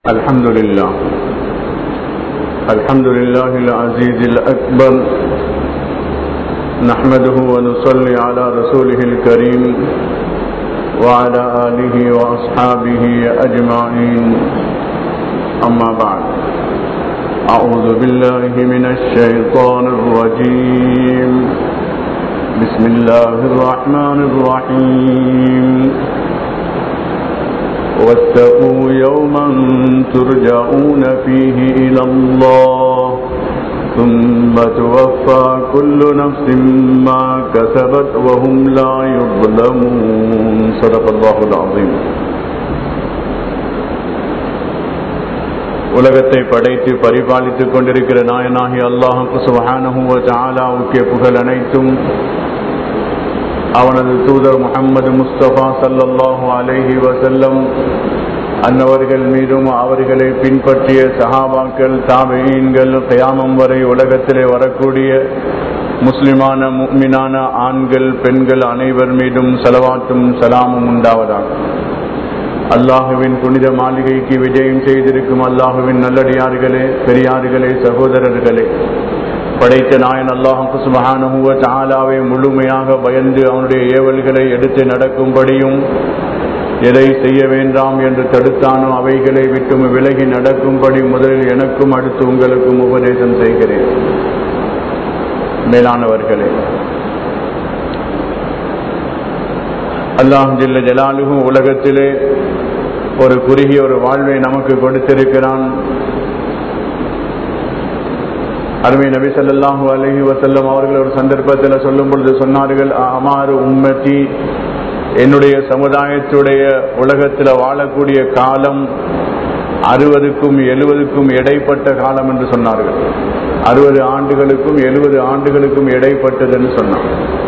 الحمد لله الحمد لله العزيز الأكبر نحمده ونصلي على رسوله الكريم وعلى آله وأصحابه أجمعين أما بعد أعوذ بالله من الشيطان الرجيم بسم الله الرحمن الرحيم واتقوا يوما ترجعون فيه إلى الله ثم توفى كل نفس ما كسبت وهم لا يظلمون صدق الله العظيم உலகத்தை படைத்து பரிபாலித்துக் கொண்டிருக்கிற நாயனாகி அல்லாஹுக்கு சுபஹானஹுவ தாலாவுக்கே புகழ் அனைத்தும் அவனது தூதர் முகமது முஸ்தபா சல்லல்லாஹு அலைஹி வசல்லம் அன்னவர்கள் மீதும் அவர்களை பின்பற்றிய சஹாபாக்கள் தாபீன்கள் கயாமம் வரை உலகத்திலே வரக்கூடிய முஸ்லிமான முக்மினான ஆண்கள் பெண்கள் அனைவர் மீதும் செலவாட்டும் சலாமும் உண்டாவதாக அல்லாஹுவின் புனித மாளிகைக்கு விஜயம் செய்திருக்கும் அல்லாஹுவின் நல்லடியார்களே பெரியார்களே சகோதரர்களே படைத்த நாயன் அல்லாஹு சுபஹானஹுவ தாலாவை முழுமையாக பயந்து அவனுடைய ஏவல்களை எடுத்து நடக்கும்படியும் எதை செய்ய வேண்டாம் என்று தடுத்தானோ அவைகளை விட்டும் விலகி நடக்கும்படி முதலில் எனக்கும் அடுத்து உங்களுக்கும் உபதேசம் செய்கிறேன் மேலானவர்களே அல்லாஹ் ஜில்ல ஜலாலுகும் உலகத்திலே ஒரு குறுகிய ஒரு வாழ்வை நமக்கு கொடுத்திருக்கிறான் அருமை நபி சொல்லாஹு அலஹி வசல்லம் அவர்கள் ஒரு சந்தர்ப்பத்தில் சொல்லும் பொழுது சொன்னார்கள் அமாறு உம்மத்தி என்னுடைய சமுதாயத்துடைய உலகத்தில் வாழக்கூடிய காலம் அறுபதுக்கும் எழுபதுக்கும் இடைப்பட்ட காலம் என்று சொன்னார்கள் அறுபது ஆண்டுகளுக்கும் எழுபது ஆண்டுகளுக்கும் இடைப்பட்டது என்று சொன்னார்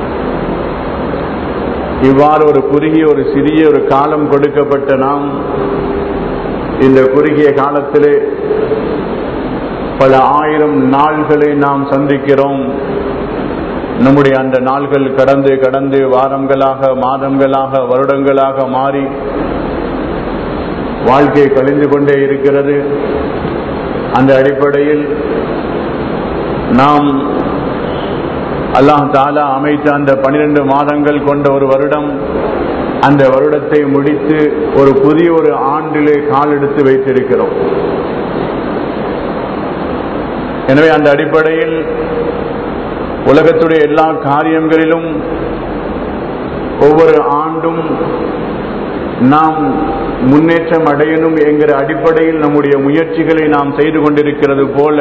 இவ்வாறு ஒரு குறுகிய ஒரு சிறிய ஒரு காலம் கொடுக்கப்பட்ட நாம் இந்த குறுகிய காலத்திலே பல ஆயிரம் நாள்களை நாம் சந்திக்கிறோம் நம்முடைய அந்த நாள்கள் கடந்து கடந்து வாரங்களாக மாதங்களாக வருடங்களாக மாறி வாழ்க்கை கழிந்து கொண்டே இருக்கிறது அந்த அடிப்படையில் நாம் அல்லாஹ் தாலா அமைத்த அந்த பனிரெண்டு மாதங்கள் கொண்ட ஒரு வருடம் அந்த வருடத்தை முடித்து ஒரு புதிய ஒரு ஆண்டிலே கால் எடுத்து வைத்திருக்கிறோம் எனவே அந்த அடிப்படையில் உலகத்துடைய எல்லா காரியங்களிலும் ஒவ்வொரு ஆண்டும் நாம் முன்னேற்றம் அடையணும் என்கிற அடிப்படையில் நம்முடைய முயற்சிகளை நாம் செய்து கொண்டிருக்கிறது போல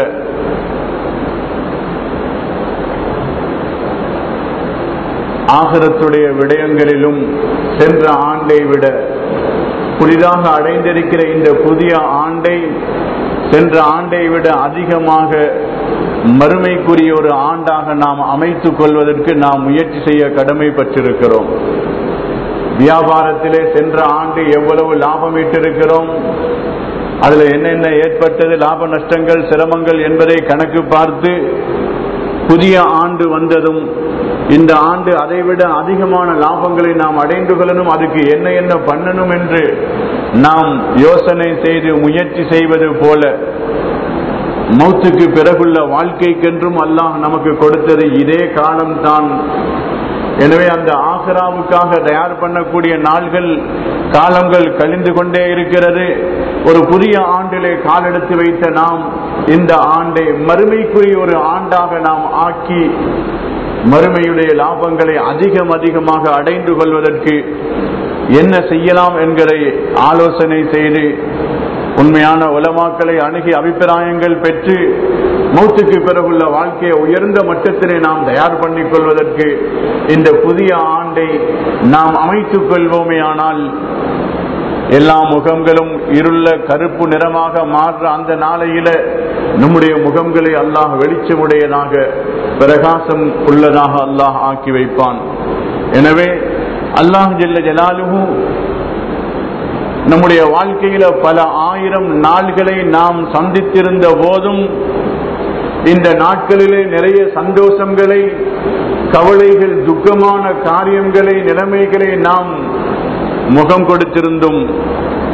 ஆகரத்துடைய விடயங்களிலும் சென்ற ஆண்டை விட புதிதாக அடைந்திருக்கிற இந்த புதிய ஆண்டை சென்ற ஆண்டை விட அதிகமாக மறுமைக்குரிய ஒரு ஆண்டாக நாம் அமைத்துக் கொள்வதற்கு நாம் முயற்சி செய்ய கடமைப்பட்டிருக்கிறோம் வியாபாரத்திலே சென்ற ஆண்டு எவ்வளவு லாபம் ஈட்டிருக்கிறோம் அதுல என்னென்ன ஏற்பட்டது லாப நஷ்டங்கள் சிரமங்கள் என்பதை கணக்கு பார்த்து புதிய ஆண்டு வந்ததும் இந்த ஆண்டு அதைவிட அதிகமான லாபங்களை நாம் அடைந்து கொள்ளணும் அதுக்கு என்ன என்ன பண்ணணும் என்று நாம் யோசனை செய்து முயற்சி செய்வது போல மௌத்துக்கு பிறகுள்ள வாழ்க்கைக்கென்றும் அல்லாஹ் நமக்கு கொடுத்தது இதே காலம்தான் எனவே அந்த ஆசராவுக்காக தயார் பண்ணக்கூடிய நாள்கள் காலங்கள் கழிந்து கொண்டே இருக்கிறது ஒரு புதிய ஆண்டிலே காலெடுத்து வைத்த நாம் இந்த ஆண்டை மறுமைக்குரிய ஒரு ஆண்டாக நாம் ஆக்கி மறுமையுடைய லாபங்களை அதிகம் அதிகமாக அடைந்து கொள்வதற்கு என்ன செய்யலாம் என்கிற ஆலோசனை செய்து உண்மையான உலமாக்களை அணுகி அபிப்பிராயங்கள் பெற்று மௌத்துக்கு பிறகுள்ள வாழ்க்கையை உயர்ந்த மட்டத்திலே நாம் தயார் பண்ணிக் கொள்வதற்கு இந்த புதிய ஆண்டை நாம் அமைத்துக் கொள்வோமே ஆனால் எல்லா முகங்களும் இருள கருப்பு நிறமாக மாறுற அந்த நாளையில நம்முடைய முகங்களை அல்லாஹ் வெளிச்சமுடையதாக பிரகாசம் உள்ளதாக அல்லாஹ் ஆக்கி வைப்பான் எனவே அல்லாஹ் ஜெல்ல ஜலாலுஹு நம்முடைய வாழ்க்கையில பல ஆயிரம் நாள்களை நாம் சந்தித்திருந்த போதும் இந்த நாட்களிலே நிறைய சந்தோஷங்களை கவலைகள் துக்கமான காரியங்களை நிலைமைகளை நாம் முகம் கொடுத்திருந்தும்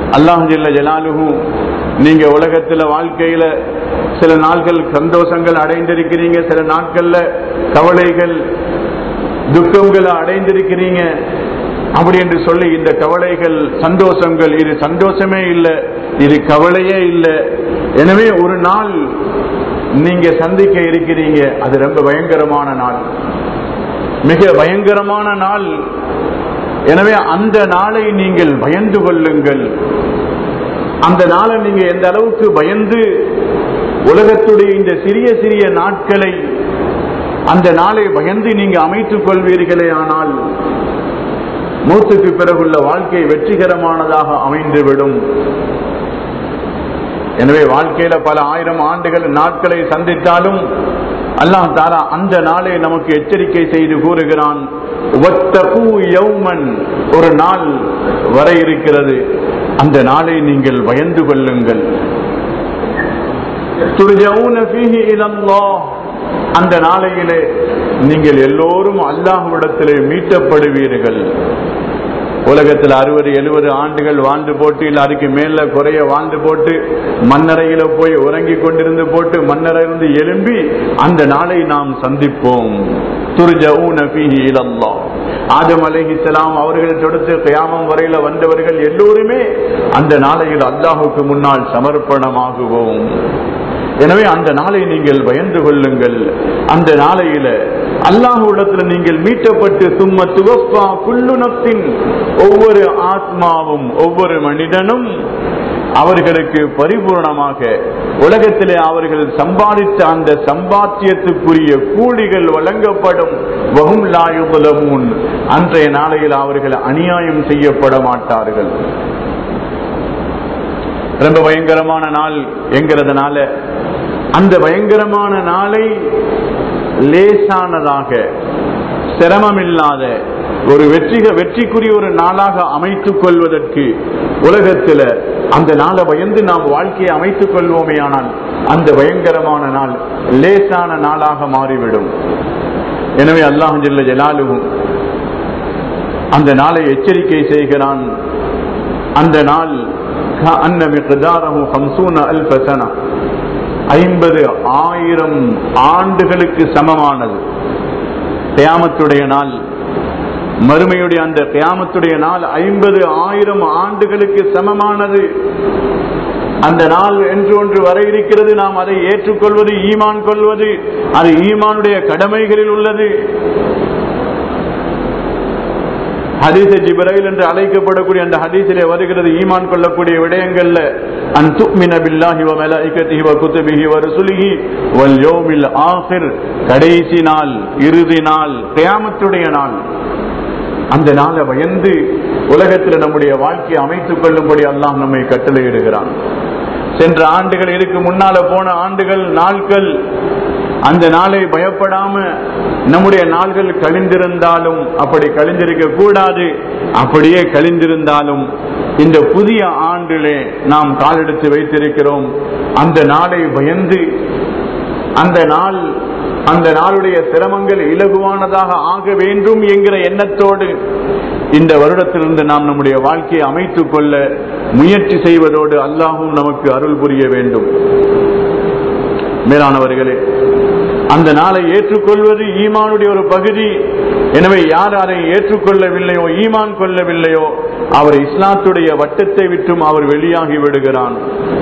அல்லாஹ் ஜல்ல ஜலாலுஹு நீங்க உலகத்துல வாழ்க்கையில சில நாட்கள் சந்தோஷங்கள் அடைந்திருக்கிறீங்க சில நாட்கள்ல கவலைகள் துக்கங்களை அடைந்திருக்கிறீங்க அப்படி என்று சொல்லி இந்த கவலைகள் சந்தோஷங்கள் இது சந்தோஷமே இல்லை இது கவலையே இல்லை எனவே ஒரு நாள் நீங்க சந்திக்க இருக்கிறீங்க அது ரொம்ப பயங்கரமான நாள் மிக பயங்கரமான நாள் எனவே அந்த நாளை நீங்கள் பயந்து கொள்ளுங்கள் அந்த நாளை நீங்க எந்த அளவுக்கு பயந்து உலகத்துடைய இந்த சிறிய சிறிய நாட்களை அந்த நாளை பயந்து நீங்க அமைத்துக் கொள்வீர்களே ஆனால் மூத்துக்கு பிறகுள்ள வாழ்க்கை வெற்றிகரமானதாக அமைந்துவிடும் எனவே வாழ்க்கையில பல ஆயிரம் ஆண்டுகள் நாட்களை சந்தித்தாலும் அல்லாஹ் தாரா அந்த நாளை நமக்கு எச்சரிக்கை செய்து கூறுகிறான் ஒரு நாள் வர இருக்கிறது அந்த நாளை நீங்கள் பயந்து கொள்ளுங்கள் அந்த நாளையிலே நீங்கள் எல்லோரும் அல்லாஹ்விடத்திலே மீட்டப்படுவீர்கள் உலகத்தில் அறுபது எழுபது ஆண்டுகள் வாழ்ந்து போட்டு இல்ல அதுக்கு மேல குறைய வாழ்ந்து போட்டு மன்னரையில போய் உறங்கி கொண்டிருந்து போட்டு மன்னரையிலிருந்து எழும்பி அந்த நாளை நாம் சந்திப்போம் ஆதம் அலிஹிசலாம் அவர்கள் தொடுத்து கயாமம் வரையில வந்தவர்கள் எல்லோருமே அந்த நாளையில் அல்லாஹுக்கு முன்னால் சமர்ப்பணமாகுவோம் எனவே அந்த நாளை நீங்கள் பயந்து கொள்ளுங்கள் அந்த நாளையில அல்லாஹ் உள்ளத்துல நீங்கள் மீட்டப்பட்டு சும்ம துவப்பா குல்லுனத்தின் ஒவ்வொரு ஆத்மாவும் ஒவ்வொரு மனிதனும் அவர்களுக்கு பரிபூர்ணமாக உலகத்திலே அவர்கள் சம்பாதித்த அந்த சம்பாத்தியத்துக்குரிய கூலிகள் வழங்கப்படும் வகும் லாயுலமுன் அன்றைய நாளையில் அவர்கள் அநியாயம் செய்யப்பட மாட்டார்கள் ரொம்ப பயங்கரமான நாள் என்கிறதுனால அந்த பயங்கரமான நாளை லேசானதாக சிரமமில்லாத ஒரு வெற்றிக வெற்றிக்குரிய ஒரு நாளாக அமைத்துக் கொள்வதற்கு உலகத்தில் அந்த நாளை பயந்து நாம் வாழ்க்கையை அமைத்துக் கொள்வோமே ஆனால் அந்த பயங்கரமான நாள் லேசான நாளாக மாறிவிடும் எனவே அல்லாஹ் ஜல்ல ஜலாலுவும் அந்த நாளை எச்சரிக்கை செய்கிறான் அந்த நாள் ஐம்பது ஆயிரம் ஆண்டுகளுக்கு சமமானது கியாமத்துடைய நாள் மறுமையுடைய அந்த கியாமத்துடைய நாள் ஐம்பது ஆயிரம் ஆண்டுகளுக்கு சமமானது அந்த நாள் என்று ஒன்று வர இருக்கிறது நாம் அதை ஏற்றுக்கொள்வது ஈமான் கொள்வது அது ஈமானுடைய கடமைகளில் உள்ளது ஹதீச ஜிப்ரைல் என்று அழைக்கப்படக்கூடிய அந்த ஹதீஸிலே வருகிறது ஈமான் கொள்ளக்கூடிய விடயங்கள்ல அன் துக்மின பில்லாஹி வ மலாயிகத்திஹி வ குதுபிஹி வ ருசுலிஹி வல் யௌமில் ஆகிர் கடைசி நாள் இறுதி நாள் கியாமத்துடைய நாள் அந்த நாளை பயந்து உலகத்தில் நம்முடைய வாழ்க்கையை அமைத்துக் கொள்ளும்படி அல்லாஹ் நம்மை கட்டளையிடுகிறான் சென்ற ஆண்டுகள் இதுக்கு முன்னால போன ஆண்டுகள் நாட்கள் அந்த நாளை பயப்படாம நம்முடைய நாள்கள் கழிந்திருந்தாலும் அப்படி கழிந்திருக்க கூடாது அப்படியே கழிந்திருந்தாலும் இந்த புதிய ஆண்டிலே நாம் காலெடுத்து வைத்திருக்கிறோம் அந்த நாளை பயந்து அந்த நாள் அந்த நாளுடைய சிரமங்கள் இலகுவானதாக ஆக வேண்டும் என்கிற எண்ணத்தோடு இந்த வருடத்திலிருந்து நாம் நம்முடைய வாழ்க்கையை அமைத்துக் கொள்ள முயற்சி செய்வதோடு அல்லாஹும் நமக்கு அருள் புரிய வேண்டும் மேலானவர்களே அந்த நாளை ஏற்றுக்கொள்வது ஈமானுடைய ஒரு பகுதி எனவே யார் அதை ஏற்றுக்கொள்ளவில்லையோ ஈமான் கொள்ளவில்லையோ அவர் இஸ்லாத்துடைய வட்டத்தை விட்டும் அவர் வெளியாகி விடுகிறான்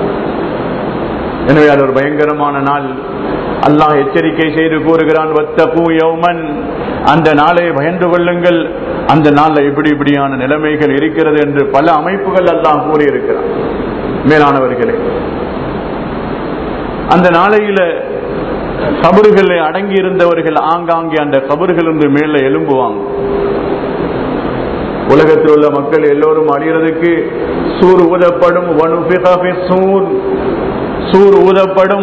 எனவே அது ஒரு பயங்கரமான நாள் அல்லாஹ் எச்சரிக்கை செய்து கூறுகிறான் வத்தகு யௌமன் அந்த நாளை பயந்து கொள்ளுங்கள் அந்த நாள்ல இப்படி இப்படியான நிலைமைகள் இருக்கிறது என்று பல அமைப்புகள் அல்லாஹ் கூறியிருக்கிறான் மேலானவர்களே அந்த நாளையில கபறுகளில் அடங்கி இருந்தவர்கள் ஆங்காங்கே அந்த கபறுகளிலிருந்து மேல எழும்புவாங்க உலகத்தில் உள்ள மக்கள் எல்லோரும் அழிகிறதுக்கு சூர் ஊதப்படும் சூர் சூர் ஊதப்படும்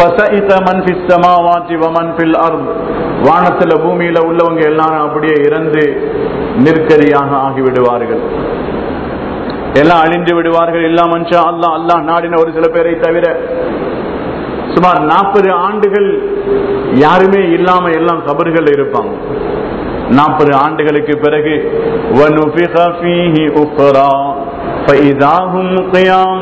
வானத்துல பூமியில உள்ளவங்க எல்லாரும் அப்படியே இறந்து நிற்கதியாக ஆகிவிடுவார்கள் எல்லாம் அழிந்து விடுவார்கள் எல்லாம் மனுஷா அல்லா அல்லா நாடின ஒரு சில பேரை தவிர சுமார் நாற்பது ஆண்டுகள் யாருமே இல்லாம எல்லாம் கபர்கள் இருப்பாங்க நாற்பது ஆண்டுகளுக்கு பிறகு فإذا هم قيام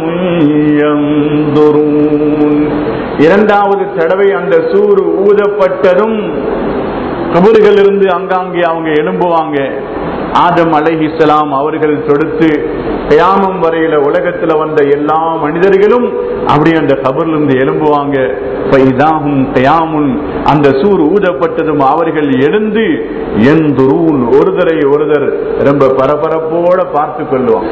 ينظرون இரண்டாவது தடவை அந்த சூறு ஊதப்பட்டதும் கபறுகள் இருந்து அங்காங்கே அவங்க எழும்புவாங்க ஆதம் அலைஹிஸ்ஸலாம் அவர்கள் தொடுத்து கயாமம் வரையில உலகத்துல வந்த எல்லா மனிதர்களும் அப்படியே அந்த கபர்ல இருந்து எழும்புவாங்க ஃபைதாஹும் கயாமுன் அந்த சூர் ஊதப்பட்டதும் அவர்கள் எழுந்து எந்துரூன் ஒருதரை ஒருதர் ரொம்ப பரபரப்போட பார்த்து கொள்ளுவாங்க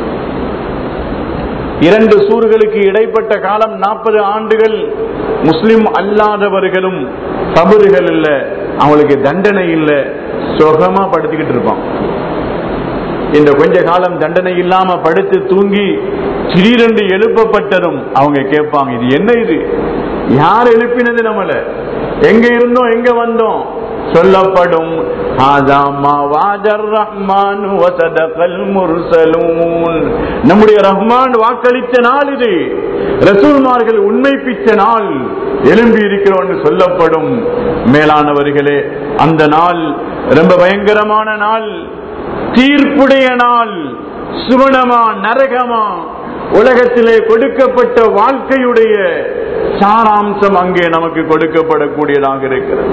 இரண்டு சூர்களுக்கு இடைப்பட்ட காலம் நாற்பது ஆண்டுகள் முஸ்லிம் அல்லாதவர்களும் கபறுகள் இல்ல அவங்களுக்கு தண்டனை இல்ல சுகமா படுத்துக்கிட்டு இருப்பான் இந்த கொஞ்ச காலம் தண்டனை இல்லாம படுத்து தூங்கி திடீரென்று எழுப்பப்பட்டதும் அவங்க கேட்பாங்க இது என்ன இது யார் எழுப்பினது நம்மள எங்க இருந்தோம் எங்க வந்தோம் சொல்லப்படும் "ஹாதா மா வாதர் ரஹ்மான் வசதகல் முர்சலூன்." நம்முடைய ரஹ்மான் வாக்களித்த நாள் இது ரசூல்மார்கள் உண்மைப்பித்த நாள் எழும்பி இருக்கிறோம் சொல்லப்படும் மேலானவர்களே அந்த நாள் ரொம்ப பயங்கரமான நாள் தீர்ப்புடைய நாள் சுவனமா நரகமா உலகத்திலே கொடுக்கப்பட்ட வாழ்க்கையுடைய சாராம்சம் அங்கே நமக்கு கொடுக்கப்படக்கூடியதாக இருக்கிறது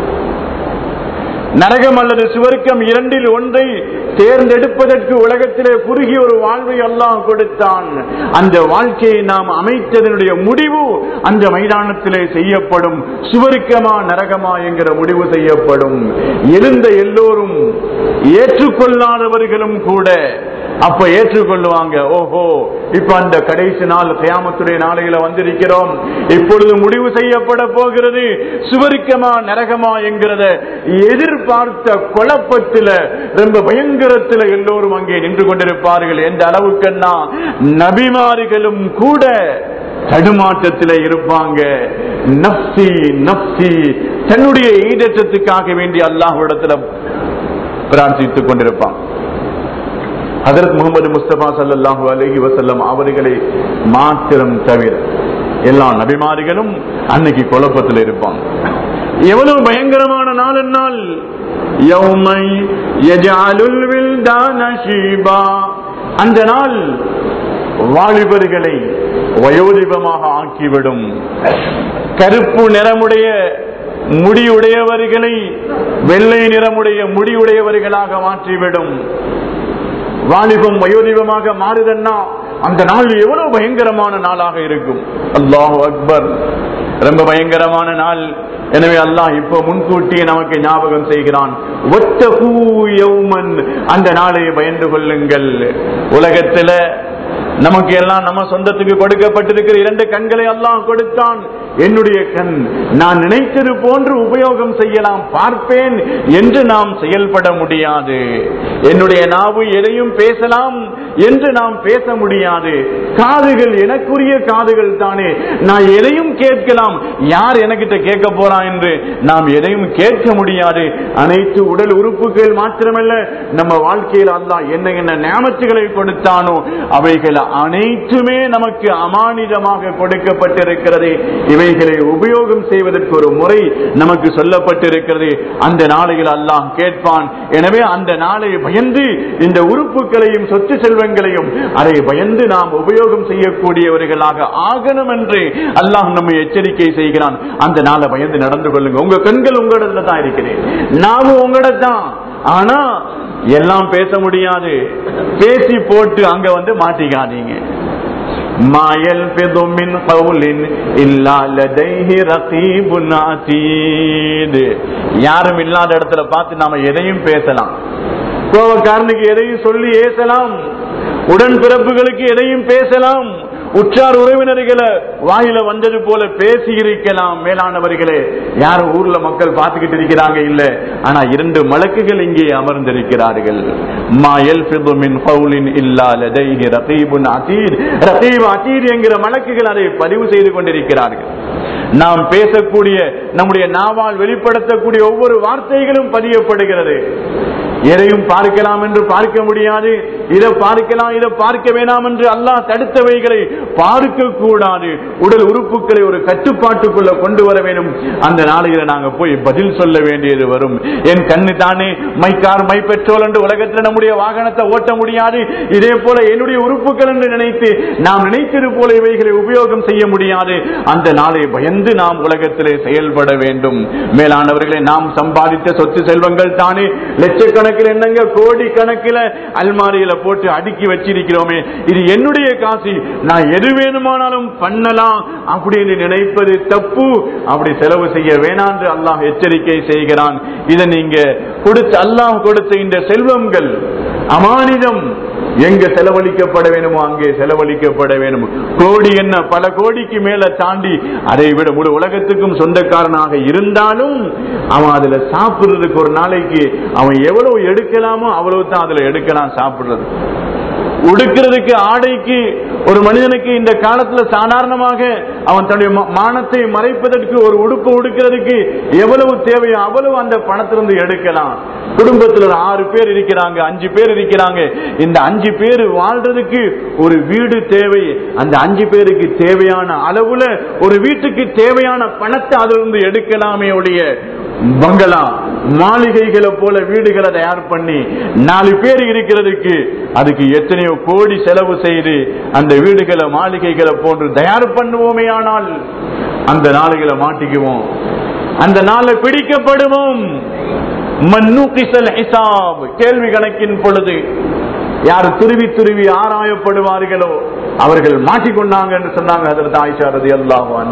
நரகம் அல்லது சுவர்க்கம் இரண்டில் ஒன்றை தேர்ந்தெடுப்பதற்கு உலகத்திலே குறுகிய ஒரு வாழ்வை அல்லாஹ் கொடுத்தான் அந்த வாழ்க்கையை நாம் அமைத்ததனுடைய முடிவு அந்த மைதானத்திலே செய்யப்படும் சுவருக்கமா நரகமா என்கிற முடிவு செய்யப்படும் எழுந்த எல்லோரும் ஏற்றுக்கொள்ளாதவர்களும் கூட அப்ப ஏற்றுக்கொள்ளுவாங்க ஓஹோ இப்ப அந்த கடைசி நாள் கயாமத்துடைய நாளையில வந்திருக்கிறோம் இப்பொழுது முடிவு செய்யப்பட போகிறது சுவரிக்கமா நரகமா என்கிறத எதிர்பார்த்த குழப்பத்துல ரொம்ப பயங்கரத்துல எல்லோரும் அங்கே நின்று கொண்டிருப்பார்கள் எந்த அளவுக்குன்னா நபிமார்களும் கூட தடுமாற்றத்தில் இருப்பாங்க நப்சி நப்சி தன்னுடைய ஈடற்றத்துக்காக வேண்டி அல்லாஹ்விடத்துல பிரார்த்தித்துக் கொண்டிருப்பான் ஹதரத் முகமது முஸ்தபா சல்லாஹூ அலஹி வசல்லம் அவர்களை மாத்திரம் தவிர எல்லா நபிமாரிகளும் அன்னைக்கு குழப்பத்தில் இருப்பாங்க எவ்வளவு பயங்கரமான நாள் என்னால் யௌமை யஜஅலுல் வில்தான ஷீபா அந்த நாள் வாலிபர்களை வயோதிபமாக ஆக்கிவிடும் கருப்பு நிறமுடைய முடியுடையவர்களை வெள்ளை நிறமுடைய முடியுடையவர்களாக மாற்றிவிடும் வாலிபம் வயோதிபமாக மாறுதன்னா அந்த நாள் எவ்வளவு பயங்கரமான நாளாக இருக்கும் அல்லாஹ் அக்பர் ரொம்ப பயங்கரமான நாள் எனவே அல்லாஹ் இப்ப முன்கூட்டியே நமக்கு ஞாபகம் செய்கிறான் ஒத்தகூ யௌமன் அந்த நாளை பயந்து கொள்ளுங்கள் உலகத்துல நமக்கு எல்லாம் நம்ம சொந்தத்துக்கு கொடுக்கப்பட்டிருக்கிற இரண்டு கண்களை அல்லாஹ் கொடுத்தான் என்னுடைய கண் நான் நினைத்தது போன்று உபயோகம் செய்யலாம் பார்ப்பேன் என்று நாம் செயல்பட முடியாது என்னுடைய நாவு எதையும் பேசலாம் என்று நாம் பேச முடியாது காதுகள் எனக்குரிய காதுகள் தானே நான் எதையும் கேட்கலாம் யார் எனக்கிட்ட கேட்க போறான் என்று நாம் எதையும் கேட்க முடியாது அனைத்து உடல் உறுப்புகள் மாத்திரமல்ல நம்ம வாழ்க்கையில் அல்லாஹ் என்ன என்ன நியமத்துகளை கொடுத்தானோ அவைகள் அனைத்துமே நமக்கு அமானிதமாக கொடுக்கப்பட்டிருக்கிறது இவைகளை உபயோகம் செய்வதற்கு ஒரு முறை நமக்கு சொல்லப்பட்டிருக்கிறது அந்த நாளையில் அல்லாஹ் கேட்பான் எனவே அந்த நாளை பயந்து இந்த உறுப்புகளையும் சொத்து செல்வங்களையும் அதை பயந்து நாம் உபயோகம் செய்யக்கூடியவர்களாக ஆகணும் என்று அல்லாஹ் நம்மை எச்சரிக்கை செய்கிறான் அந்த நாளை பயந்து நடந்து கொள்ளுங்க உங்க கண்கள் உங்களிடத்துல தான் இருக்கிறேன் நாவும் உங்களிடம் தான் ஆனா எல்லாம் பேச முடியாது பேசி போட்டு அங்க வந்து மாட்டிக்காதீங்க ما يلفظ من قول إلا لديه رقيب عتيد யாரும் இல்லாத இடத்துல பார்த்து நாம எதையும் பேசலாம் கோபக்காரனுக்கு எதையும் சொல்லி ஏசலாம் உடன் பிறப்புகளுக்கு எதையும் பேசலாம் உற்றார் உறவினர்களை வாயில வந்தது போல பேசி இருக்கலாம் மேலானவர்களே யாரும் ஊர்ல மக்கள் பார்த்துக்கிட்டு இருக்கிறாங்க இல்ல ஆனா இரண்டு மலக்குகள் இங்கே அமர்ந்திருக்கிறார்கள் மா யல்ஃபிது மின் கௌலின் இல்லா லதைஹி ரகீபுன் அதீத் ரகீப் அதீத் என்கிற மலக்குகள் அதை பதிவு செய்து கொண்டிருக்கிறார்கள் நாம் பேசக்கூடிய நம்முடைய நாவால் வெளிப்படுத்தக்கூடிய ஒவ்வொரு வார்த்தைகளும் பதியப்படுகிறது எதையும் பார்க்கலாம் என்று பார்க்க முடியாது இதை பார்க்கலாம் இதை பார்க்க வேணாம் என்று அல்லாஹ் தடுத்தவைகளை பார்க்க கூடாது உடல் உறுப்புகளை ஒரு கட்டுப்பாட்டுக்குள்ள கொண்டு வர வேண்டும் அந்த நாளையில நாங்க போய் பதில் சொல்ல வேண்டியது வரும் என் கண்ணு தானே மைக்கார் மை பெட்ரோல் என்று உலகத்தில் நம்முடைய வாகனத்தை ஓட்ட முடியாது இதே போல என்னுடைய உறுப்புகள் என்று நினைத்து நாம் நினைத்தது போல இவைகளை உபயோகம் செய்ய முடியாது அந்த நாளை பயந்து நாம் உலகத்திலே செயல்பட வேண்டும் மேலானவர்களை நாம் சம்பாதித்த சொத்து செல்வங்கள் தானே லட்சக்கணக்கில் என்னங்க கோடி கணக்கில் அல்மாரியில போட்டு அடுக்கி வச்சிருக்கிறோமே இது என்னுடைய காசு நான் எது வேணுமானாலும் பண்ணலாம் அப்படின்னு நினைப்பது தப்பு அப்படி செலவு செய்ய வேணாம் என்று அல்லாஹ் எச்சரிக்கை செய்கிறான் இதை நீங்க கொடுத்த அல்லாஹ் கொடுத்த இந்த செல்வங்கள் அமானிதம் எங்க செலவழிக்கப்பட வேணுமோ அங்கே செலவழிக்கப்பட வேணும் கோடி என்ன பல கோடிக்கு மேல தாண்டி அதை விட முழு உலகத்துக்கும் சொந்தக்காரனாக இருந்தாலும் அவன் அதுல சாப்பிடுறதுக்கு ஒரு நாளைக்கு அவன் எவ்வளவு எடுக்கலாமோ அவ்வளவு தான் அதுல எடுக்கலாம் சாப்பிடுறது உடுக்கிறதுக்கு ஆடைக்கு ஒரு மனிதனுக்கு இந்த காலத்துல சாதாரணமாக அவன் தன்னுடைய மா- மானத்தை மறைப்பதற்கு ஒரு உடுப்பு உடுக்கிறதுக்கு எவ்வளவு தேவையோ அவ்வளவு அந்த பணத்திலிருந்து எடுக்கலாம் குடும்பத்தில் ஒரு ஆறு பேர் இருக்கிறாங்க அஞ்சு பேர் இருக்கிறாங்க இந்த அஞ்சு பேர் வாழ்றதுக்கு ஒரு வீடு தேவை அந்த அஞ்சு பேருக்கு தேவையான அளவுல ஒரு வீட்டுக்கு தேவையான பணத்தை அதிலிருந்து எடுக்கலாமே ஒழிய பங்களா மாளிகைகளை போல வீடுகளை தயார் பண்ணி நாலு பேர் இருக்கிறதுக்கு அதுக்கு எத்தனையோ கோடி செலவு செய்து அந்த வீடுகளை மாளிகைகளை போன்று தயார் பண்ணுவோமே ஆனால் அந்த நாளைகளை மாட்டிக்குவோம் அந்த நாளை பிடிக்கப்படுவோம் மன்னுகிசல் ஹிசாப் கேள்வி கணக்கின் பொழுது யார் துருவி துருவி ஆராயப்படுவார்களோ அவர்கள் மாட்டிக்கொண்டாங்க என்று சொன்னாங்க அதற்கு ஆயிஷா ரதி அல்லாஹான்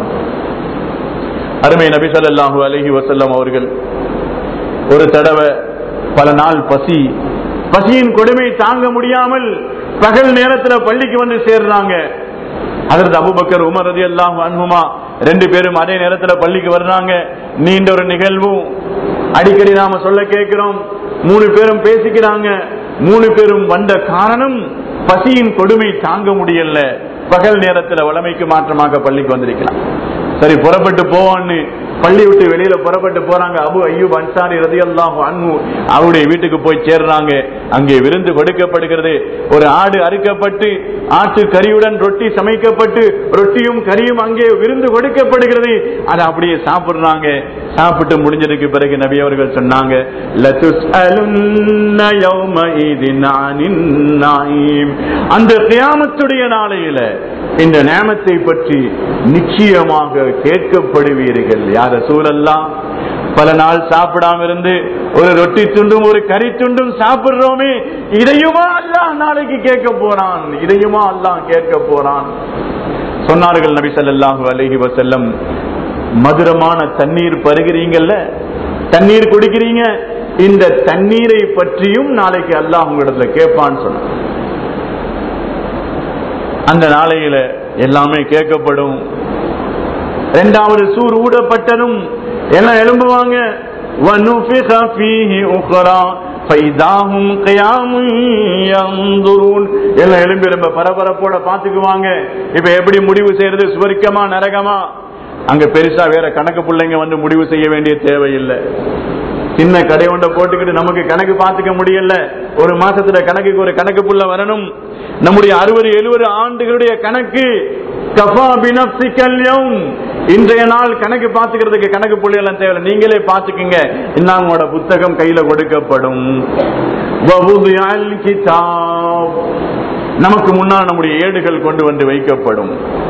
அருமை நபி ஸல்லல்லாஹு அலைஹி வஸல்லம் அவர்கள் ஒரு தடவை பல நாள் பசி பசியின் கொடுமை தாங்க முடியாமல் பகல் நேரத்துல பள்ளிக்கு வந்து சேர்றாங்க அதற்கு அபுபக்கர் உமர் ரதி அல்லாஹ் அன்ஹுமா ரெண்டு பேரும் அதே நேரத்துல பள்ளிக்கு வர்றாங்க நீண்ட ஒரு நிகழ்வும் அடிக்கடி நாம சொல்ல கேட்கிறோம் மூணு பேரும் பேசிக்கிறாங்க மூணு பேரும் வந்த காரணம் பசியின் கொடுமை தாங்க முடியல பகல் நேரத்துல வளமைக்கு மாற்றமாக பள்ளிக்கு வந்திருக்கலாம் சரி புறப்பட்டு போவான்னு பள்ளி விட்டு வெளியில புறப்பட்டு போறாங்க அபு ஐயூப் அன்சாரி ரதி அல்லாஹ் அன்பு அவருடைய வீட்டுக்கு போய் சேர்றாங்க அங்கே விருந்து கொடுக்கப்படுகிறது ஒரு ஆடு அறுக்கப்பட்டு ஆட்டு கறியுடன் ரொட்டி சமைக்கப்பட்டு ரொட்டியும் கறியும் அங்கே விருந்து கொடுக்கப்படுகிறது அதை அப்படியே சாப்பிடுறாங்க சாப்பிட்டு முடிஞ்சதுக்கு பிறகு நபி அவர்கள் சொன்னாங்க "லதுஸ்அலுன்ன யௌமஇதின் அனின் நஈம்." அந்த கியாமத்துடைய நாளையில இந்த நேமத்தை பற்றி நிச்சயமாக கேட்கப்படுவீர்கள் யார சூழல்லாம் பல நாள் சாப்பிடாம இருந்து ஒரு ரொட்டி துண்டும் ஒரு கறி துண்டும் சாப்பிடுறோமே இதையுமா அல்லாஹ் நாளைக்கு கேட்க போறான் இதையுமா அல்லாஹ் கேட்க போறான் சொன்னார்கள் நபி ஸல்லல்லாஹு அலைஹி வஸல்லம் மதுரமான தண்ணீர் பருகிறீங்கல்ல தண்ணீர் குடிக்கிறீங்க இந்த தண்ணீரை பற்றியும் நாளைக்கு அல்லாஹ் உங்களிடத்துல கேட்பான்னு சொன்னான் அந்த நாளையில எல்லாமே கேட்கப்படும் இரண்டாவது சூர் ஊடப்பட்டதும் எல்லாம் எழும்புவாங்க وَنُفِخَ فِيهِ أُخْرَى فَإِذَا هُمْ قِيَامٌ يَنظُرُونَ எல்லாம் எழும்பி ரொம்ப பரபரப்போட பாத்துக்குவாங்க இப்ப எப்படி முடிவு செய்யறது சுவர்க்கமா நரகமா அங்க பெருசா வேற கணக்கு பிள்ளைங்க வந்து முடிவு செய்ய வேண்டிய தேவையில்லை சின்ன கடை ஒன்றை போட்டுக்கிட்டு நமக்கு கணக்கு பார்த்துக்க முடியல ஒரு மாசத்துல கணக்குக்கு ஒரு கணக்கு புள்ள வரணும் நம்முடைய அறுபது எழுபது ஆண்டுகளுடைய கணக்கு கஃபா பினப்சிக்கல் யௌம். இன்றைய நாள் கணக்கு பார்த்துக்கிறதுக்கு கணக்கு புள்ளி எல்லாம் தேவை நீங்களே பார்த்துக்குங்க இன்னும் உங்களோட புத்தகம் கையில கொடுக்கப்படும் வவுதியல் கிதாப். நமக்கு முன்னால் நம்முடைய ஏடுகள் கொண்டு வந்து வைக்கப்படும்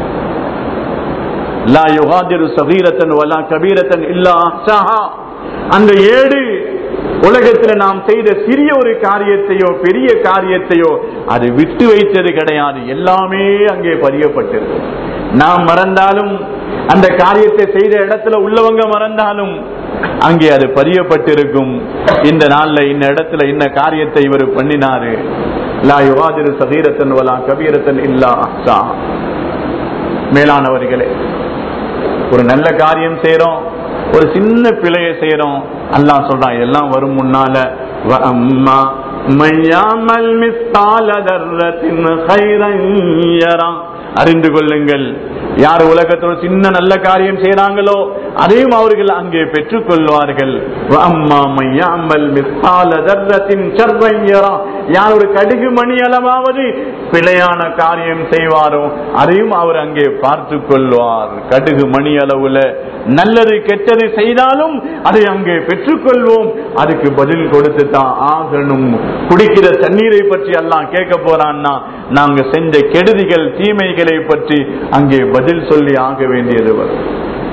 லா யுகாதிரு சகீரத்தன் வலா கபீரத்தன் இல்லா அஹ்சாஹா. அந்த ஏடு உலகத்துல நாம் செய்த சிறிய ஒரு காரியத்தையோ பெரிய காரியத்தையோ அது விட்டு வைத்தது கிடையாது எல்லாமே அங்கே பதியப்பட்டிருக்கு நாம் மறந்தாலும் அந்த காரியத்தை செய்த இடத்துல உள்ளவங்க மறந்தாலும் அங்கே அது பதியப்பட்டிருக்கும் இந்த நாள்ல இந்த இடத்துல இந்த காரியத்தை இவர் பண்ணினாரு லா யுகாதிரு சகீரத்தன் வலா கபீரத்தன் இல்லா அஹ்சாஹா. மேலானவர்களே ஒரு நல்ல காரியம் செய்யறோம் ஒரு சின்ன பிழையை செய்யறோம் அல்லாஹ் சொல்றான் எல்லாம் வரும் முன்னால وَأَمَّا مَن يَعْمَلْ مِثْقَالَ ذَرَّةٍ خَيْرًا يَرَهُ. அறிந்து கொள்ளுங்கள் யார் உலகத்தில் சின்ன நல்ல காரியம் செய்யறாங்களோ அதையும் அவர்கள் அங்கே பெற்றுக் கொள்வார்கள் வஅம்மா மன் يعمل مثقال ذرة شرا يره. யார் ஒரு கடுகு மணி அளவாவது பிழையான காரியம் செய்வாரோ அதையும் அவர் அங்கே பார்த்து கொள்வார் கடுகு மணி அளவுல நல்லது கெட்டது செய்தாலும் அதை அங்கே பெற்றுக்கொள்வோம் அதுக்கு பதில் கொடுத்து தான் ஆகணும் குடிக்கிற தண்ணீரை பற்றி எல்லாம் கேட்க போறான்னா நாங்க செஞ்ச கெடுதிகள் தீமைகளை பற்றி அங்கே பதில் சொல்லி ஆக வேண்டியது வரும்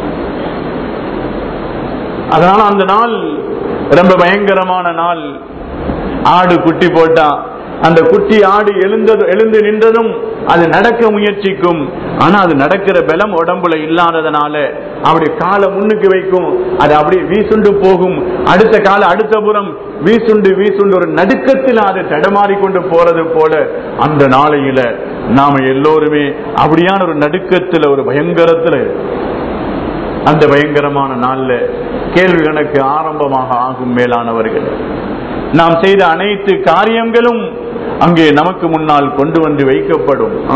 அதனால அந்த நாள் ரொம்ப பயங்கரமான நாள் ஆடு குட்டி போட்டா அந்த குட்டி ஆடு எழுந்தது எழுந்து நின்றதும் அது நடக்க முயற்சிக்கும் ஆனா அது நடக்கிற பலம் உடம்புல இல்லாததுனால அப்படி காலை முன்னுக்கு வைக்கும் அது அப்படியே வீசுண்டு போகும் அடுத்த கால அடுத்த புறம் வீசுண்டு வீசுண்டு ஒரு நடுக்கத்தில் அது தடமாறி கொண்டு போறது போல அந்த நாளையில நாம எல்லோருமே அப்படியான ஒரு நடுக்கத்துல ஒரு பயங்கரத்துல அந்த பயங்கரமான நாள்ல கேள்வி கணக்கு ஆரம்பமாக ஆகும் மேலானவர்கள் நாம் செய்த அனைத்து காரியங்களும் அங்கே நமக்கு முன்னால் கொண்டு வந்து வைக்கப்படும் ஆ.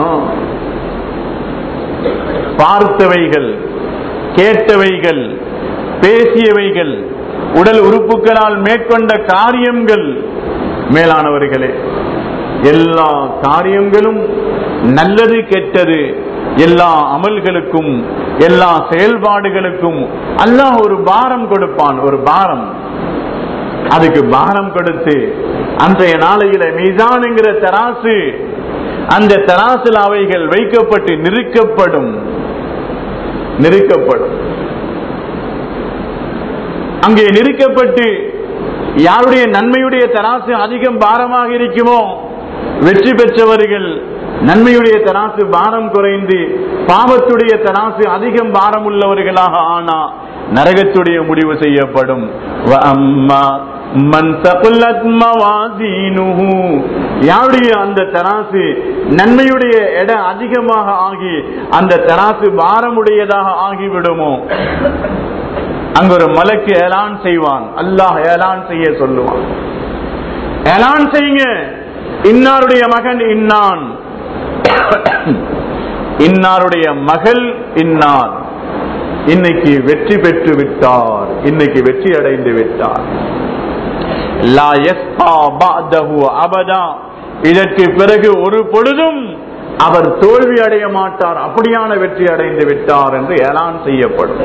பார்த்தவைகள் கேட்டவைகள் பேசியவைகள் உடல் உறுப்புகளால் மேற்கொண்ட காரியங்கள் மேலானவர்களே எல்லா காரியங்களும் நல்லது கெட்டது எல்லா அமல்களுக்கும் எல்லா செயல்பாடுகளுக்கும் அல்லாஹ் ஒரு பாரம் கொடுப்பான் ஒரு பாரம் அதுக்கு பாரம் கொடுத்து அன்றைய நாளையில மீசானுங்கிற தராசு அந்த தராசில் அவைகள் வைக்கப்பட்டு நிறுக்கப்படும் நிறுக்கப்படும் அங்கே நிறுக்கப்பட்டு யாருடைய நன்மையுடைய தராசு அதிகம் பாரமாக இருக்குமோ வெற்றி பெற்றவர்கள் நன்மையுடைய தராசு பாரம் குறைந்து பாவத்துடைய தராசு அதிகம் பாரம் உள்ளவர்களாக ஆனா நரகத்துடைய முடிவு செய்யப்படும் வ அம்மா மன் தகுல்லத் மவாசீனுஹு. யாருடைய அந்த தராசு நன்மையுடைய எடை அதிகமாக ஆகி அந்த தராசு பாரமுடையதாக ஆகிவிடுமோ அங்க ஒரு மலைக்கு ஏலான் செய்வான் அல்லாஹ் ஏலான் செய்ய சொல்லுவான் ஏலான் செய்யுங்க இன்னாருடைய மகன் இன்னான் இன்னாருடைய மகள் இன்னார் இன்னைக்கு வெற்றி பெற்று விட்டார் இன்னைக்கு வெற்றி அடைந்து விட்டார் லா யஸ்பா பஅதஹு அபதா இதற்கு பிறகு ஒரு பொழுதும் அவர் தோல்வி அடைய மாட்டார் அப்படியான வெற்றி அடைந்து விட்டார் என்று ஏலான் செய்யப்படும்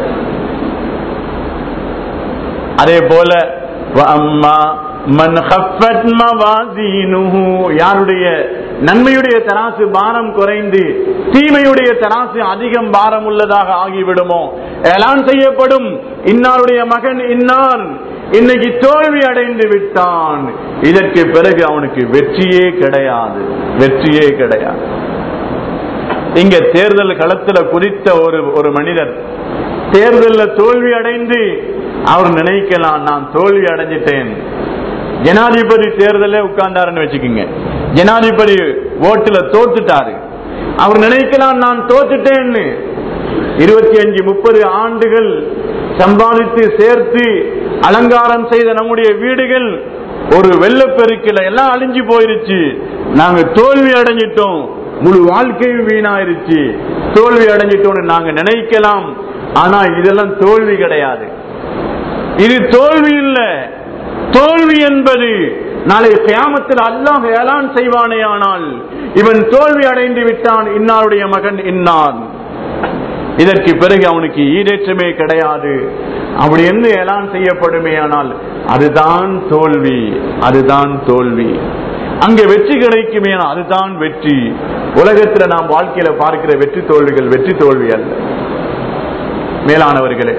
அதே போல வஅம்மா மன் கஃபத் மவாசீனுஹு யாருடைய நன்மையுடைய தராசு பாரம் குறைந்து தீமையுடைய தராசு அதிகம் பாரம் உள்ளதாக ஆகிவிடுமோ ஏலான் செய்யப்படும் இன்னாருடைய மகன் இன்னார் இன்னைக்கு தோல்வி அடைந்து விட்டான் இதற்கு பிறகு அவனுக்கு வெற்றியே கிடையாது வெற்றியே கிடையாது இங்க தேர்தல் களத்துல குறித்த ஒரு ஒரு மனிதர் தேர்தலில் தோல்வி அடைந்து அவர் நினைக்கலாம் நான் தோல்வி அடைஞ்சிட்டேன் ஜனாதிபதி தேர்தலில் உட்கார்ந்தாருன்னு வச்சுக்கோங்க ஜனாதிபதி ஓட்டுல தோத்துட்டாரு அவர் நினைக்கலாம் நான் தோத்துட்டேன்னு இருபத்தி அஞ்சு முப்பது ஆண்டுகள் சம்பாதித்து சேர்த்து அலங்காரம் செய்த நம்முடைய வீடுகள் ஒரு வெள்ளப்பெருக்கில எல்லாம் அழிஞ்சு போயிருச்சு நாங்க தோல்வி அடைஞ்சிட்டோம் முழு வாழ்க்கையும் வீணாயிருச்சு தோல்வி அடைஞ்சிட்டோம்னு நாங்க நினைக்கலாம் ஆனா இதெல்லாம் தோல்வி கிடையாது இது தோல்வி இல்ல தோல்வி என்பது நாளை கியாமத்தில் அல்லாஹ் ஏலான் செய்வானே ஆனால் இவன் தோல்வி அடைந்து விட்டான் இன்னாருடைய மகன் இன்னான் இதற்கு பிறகு அவனுக்கு ஈடேற்றமே கிடையாது அப்படி என்று ஏலான் செய்யப்படுமே ஆனால் அதுதான் தோல்வி அதுதான் தோல்வி அங்கே வெற்றி கிடைக்குமே ஆனால் அதுதான் வெற்றி உலகத்துல நாம் வாழ்க்கையில பார்க்கிற வெற்றி தோல்விகள் வெற்றி தோல்வி அல்ல மேலானவர்களே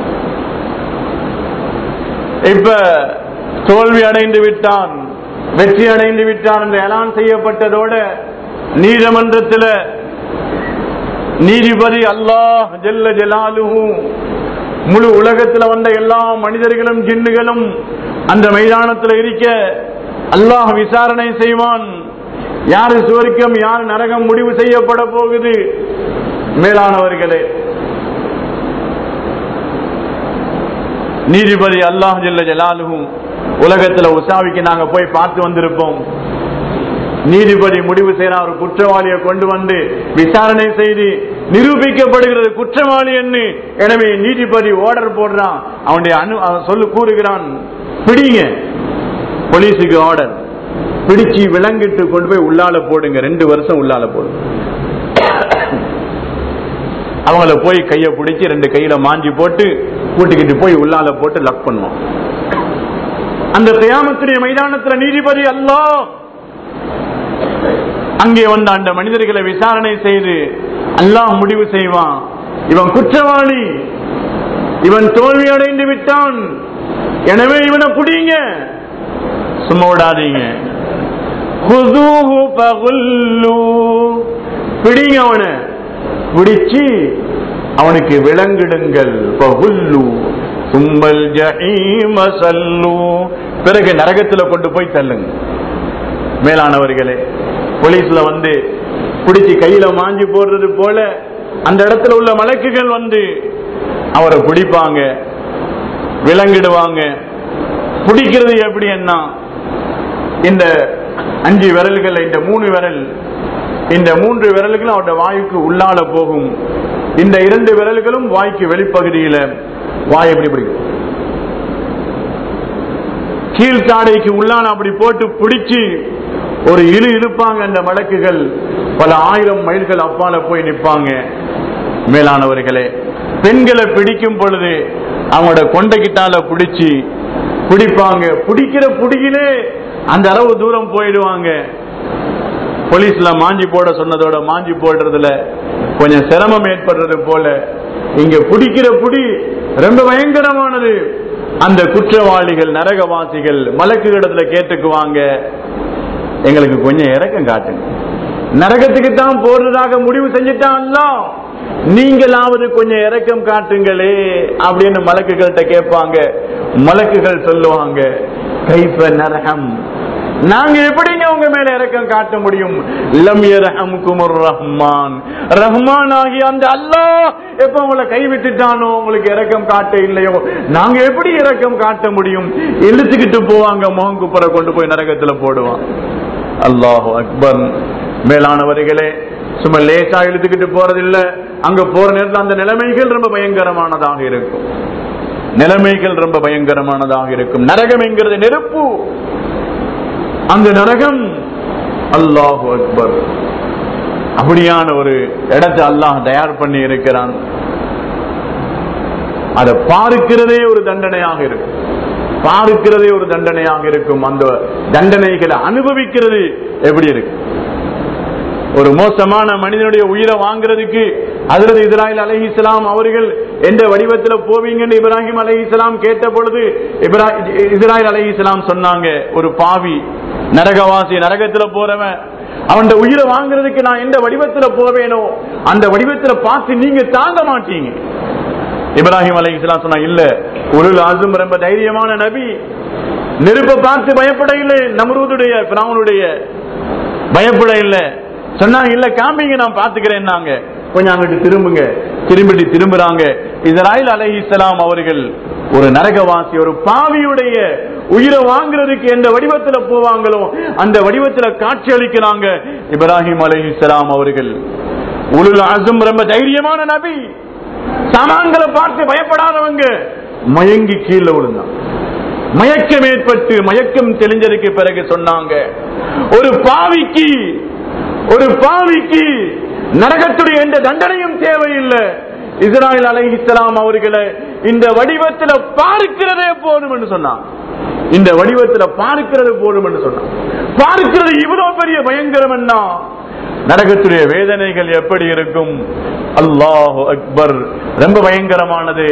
இப்ப தோல்வி அடைந்து விட்டான் வெற்றி அடைந்து விட்டான் என்று எலான் செய்யப்பட்டதோட நீதிமன்றத்தில் நீதிபதி அல்லாஹ் ஜல்ல ஜலாலுஹு முழு உலகத்துல வந்த எல்லா மனிதர்களும் ஜின்னுகளும் அந்த மைதானத்தில் இருக்க அல்லாஹ் விசாரணை செய்வான் யாரு சுவர்க்கம் யார் நரகம் முடிவு செய்யப்பட போகுது மேலானவர்களே நீதிபதி அல்லாஹ் ஜல்ல ஜலாலுஹும் உலகத்துல உசாவிக்கு நாங்க போய் பார்த்து வந்திருப்போம் நீதிபதி முடிவு செய்யற ஒரு குற்றவாளியை கொண்டு வந்து விசாரணை செய்து நிரூபிக்கப்படுகிறது குற்றவாளி என்று எனவே நீதிபதி ஆர்டர் போடுறான் அவனுடைய அனு அவன் சொல்லு கூறுகிறான் பிடிங்க போலீஸுக்கு ஆர்டர் பிடிச்சு விலங்கிட்டு கொண்டு போய் உள்ளால போடுங்க ரெண்டு வருஷம் உள்ளால போடுங்க அவங்கள போய் கைய பிடிச்சி ரெண்டு கையில மாஞ்சி போட்டு கூட்டிக்கிட்டு போய் உள்ளால போட்டு லக் பண்ணுவோம் அந்த கியாமத்துடைய மைதானத்துல நீதிபதி அல்லாஹ் அங்கே வந்த அந்த மனிதர்களை விசாரணை செய்து அல்லாஹ் முடிவு செய்வான் இவன் குற்றவாளி இவன் தோல்வி அடைந்து விட்டான் எனவே இவனை புடிங்க சும்மா விடாதீங்க குதூஹு ஃபகுல்லு. பிடிங்க அவனை பிடிச்சு அவனுக்கு விலங்கிடுங்கள் ஃபகுல்லு. சும்மல் ஜஹீம சல்லு. பிறகு நரகத்துல கொண்டு போய் தள்ளுங்க மேலானவர்களே போலீஸ்ல வந்து பிடிச்சு கையில மாஞ்சி போடுறது போல அந்த இடத்துல உள்ள மலக்குகள் வந்து அவரை பிடிப்பாங்க விலங்கிடுவாங்க பிடிக்கிறது எப்படி என்ன இந்த அஞ்சு விரல்கள் இந்த மூணு விரல் இந்த மூன்று விரல்களும் அவருடைய வாய்க்கு உள்ளால போகும் இந்த இரண்டு விரல்களும் வாய்க்கு வெளிப்பகுதியில வாய் எப்படி பிடிக்கும் கீழ்த்தாடைக்கு உள்ளான அப்படி போட்டு பிடிச்சு ஒரு இழு இழுப்பாங்க அந்த வழக்குகள் பல ஆயிரம் மைல்கள் அப்பால போய் நிற்பாங்க மேலானவர்களே பெண்களை பிடிக்கும் பொழுது அவங்களோட கொண்டைக்கிட்டால பிடிச்சு பிடிப்பாங்க பிடிக்கிற புடியிலே அந்த அளவு தூரம் போயிடுவாங்க போலீஸ்ல மாஞ்சி போட சொன்னதோட மாஞ்சி போடுறதுல கொஞ்சம் சிரமம் ஏற்படுறது போல இங்க பிடிக்கிற புடி ரொம்ப பயங்கரமானது அந்த குற்றவாளிகள் நரகவாசிகள் மலக்குகளிடத்துல கேட்டுக்குவாங்க எங்களுக்கு கொஞ்சம் இறக்கம் காட்டுங்க நரகத்துக்கு தான் போறதாக முடிவு செஞ்சுட்டான்ல நீங்களாவது கொஞ்சம் இறக்கம் காட்டுங்களே அப்படின்னு மலக்குகள்கிட்ட கேட்பாங்க மலக்குகள் சொல்லுவாங்க கைஃப நரகம் நாங்க எப்படிங்க உங்க மேல இறக்கம் காட்ட முடியும் லம் யர்ஹம்குமுர் ரஹ்மான் ரஹ்மான் ஆகிய அந்த அல்லாஹ் எப்ப உங்களை கைவிட்டுட்டானோ உங்களுக்கு இறக்கம் காட்ட இல்லையோ நாங்க எப்படி இறக்கம் காட்ட முடியும் இழுத்துக்கிட்டு போவாங்க முகங்குப்புற கொண்டு போய் நரகத்துல போடுவான் அல்லாஹு அக்பர் மேலானவர்களே சும்மா லேசா இழுத்துக்கிட்டு போறதில்ல அங்க போற நேரத்தில் அந்த நிலைமைகள் ரொம்ப பயங்கரமானதாக இருக்கும் நிலைமைகள் ரொம்ப பயங்கரமானதாக இருக்கும் நரகம் என்கிறது நெருப்பு அந்த நரகம் அல்லாஹு அக்பர் அப்படியான ஒரு இடத்தை அல்லாஹ் தயார் பண்ணி இருக்கிறான் அதை பார்க்கிறதே ஒரு தண்டனையாக இருக்கும் பார்க்கிறதே ஒரு தண்டனையாக இருக்கும் அந்த தண்டனைகளை அனுபவிக்கிறது எப்படி இருக்கு ஒரு மோசமான மனிதனுடைய உயிரை வாங்குறதுக்கு அதில் இஸ்ராயல் அலஹி இஸ்லாம் அவர்கள் எந்த வடிவத்தில் போவீங்கன்னு இப்ராஹிம் அலஹி இஸ்லாம் கேட்ட பொழுது இஸ்ராயல் அலஹி இஸ்லாம் சொன்னாங்க ஒரு பாவி நரகவாசி நரகத்துல போறவன் அவன் உயிரை வாங்குறதுக்கு நான் எந்த வடிவத்துல போவேனோ அந்த வடிவத்துல பார்த்து நீங்க தாங்க மாட்டீங்க இப்ராஹிம் அலி இஸ்லாம் சொன்னா இல்ல ஒரு ஆசும் ரொம்ப தைரியமான நபி நெருப்பை பார்த்து பயப்பட இல்லை நம்ரூதுடைய பிராமனுடைய பயப்பட இல்லை சொன்னாங்க இல்ல காமிங்க நான் பாத்துக்கிறேன் நாங்க கொஞ்சம் அங்கிட்டு திரும்புங்க திரும்பிட்டு திரும்புறாங்க இஸ்ராயல் அலை இஸ்லாம் அவர்கள் ஒரு நரகவாசி ஒரு பாவியுடைய உயிரை வாங்குறதுக்கு எந்த வடிவத்துல போவாங்களோ அந்த வடிவத்துல காட்சி அளிக்கிறாங்க இப்ராஹிம் அலை இஸ்லாம் அவர்கள் உலுல் அசும் ரொம்ப தைரியமான நபி சாமான்களை பார்த்து பயப்படாதவங்க மயங்கி கீழே விழுந்தான் மயக்கம் ஏற்பட்டு மயக்கம் தெளிஞ்சதுக்கு பிறகு சொன்னாங்க ஒரு பாவிக்கு ஒரு பாவிக்கு நரகத்துடைய எந்த தண்டனையும் தேவையில்லை இஸ்ராயல் அலை இஸ்லாம் அவர்களை இந்த வடிவத்தில் பார்க்கிறதே போதும் என்று சொன்னான் இந்த வடிவத்தில் பார்க்கிறது போதும் என்று சொன்னான் பார்க்கிறது இவ்வளவு பெரிய பயங்கரம் என்ன நரகத்துடைய வேதனைகள் எப்படி இருக்கும் அல்லாஹு அக்பர் ரொம்ப பயங்கரமானது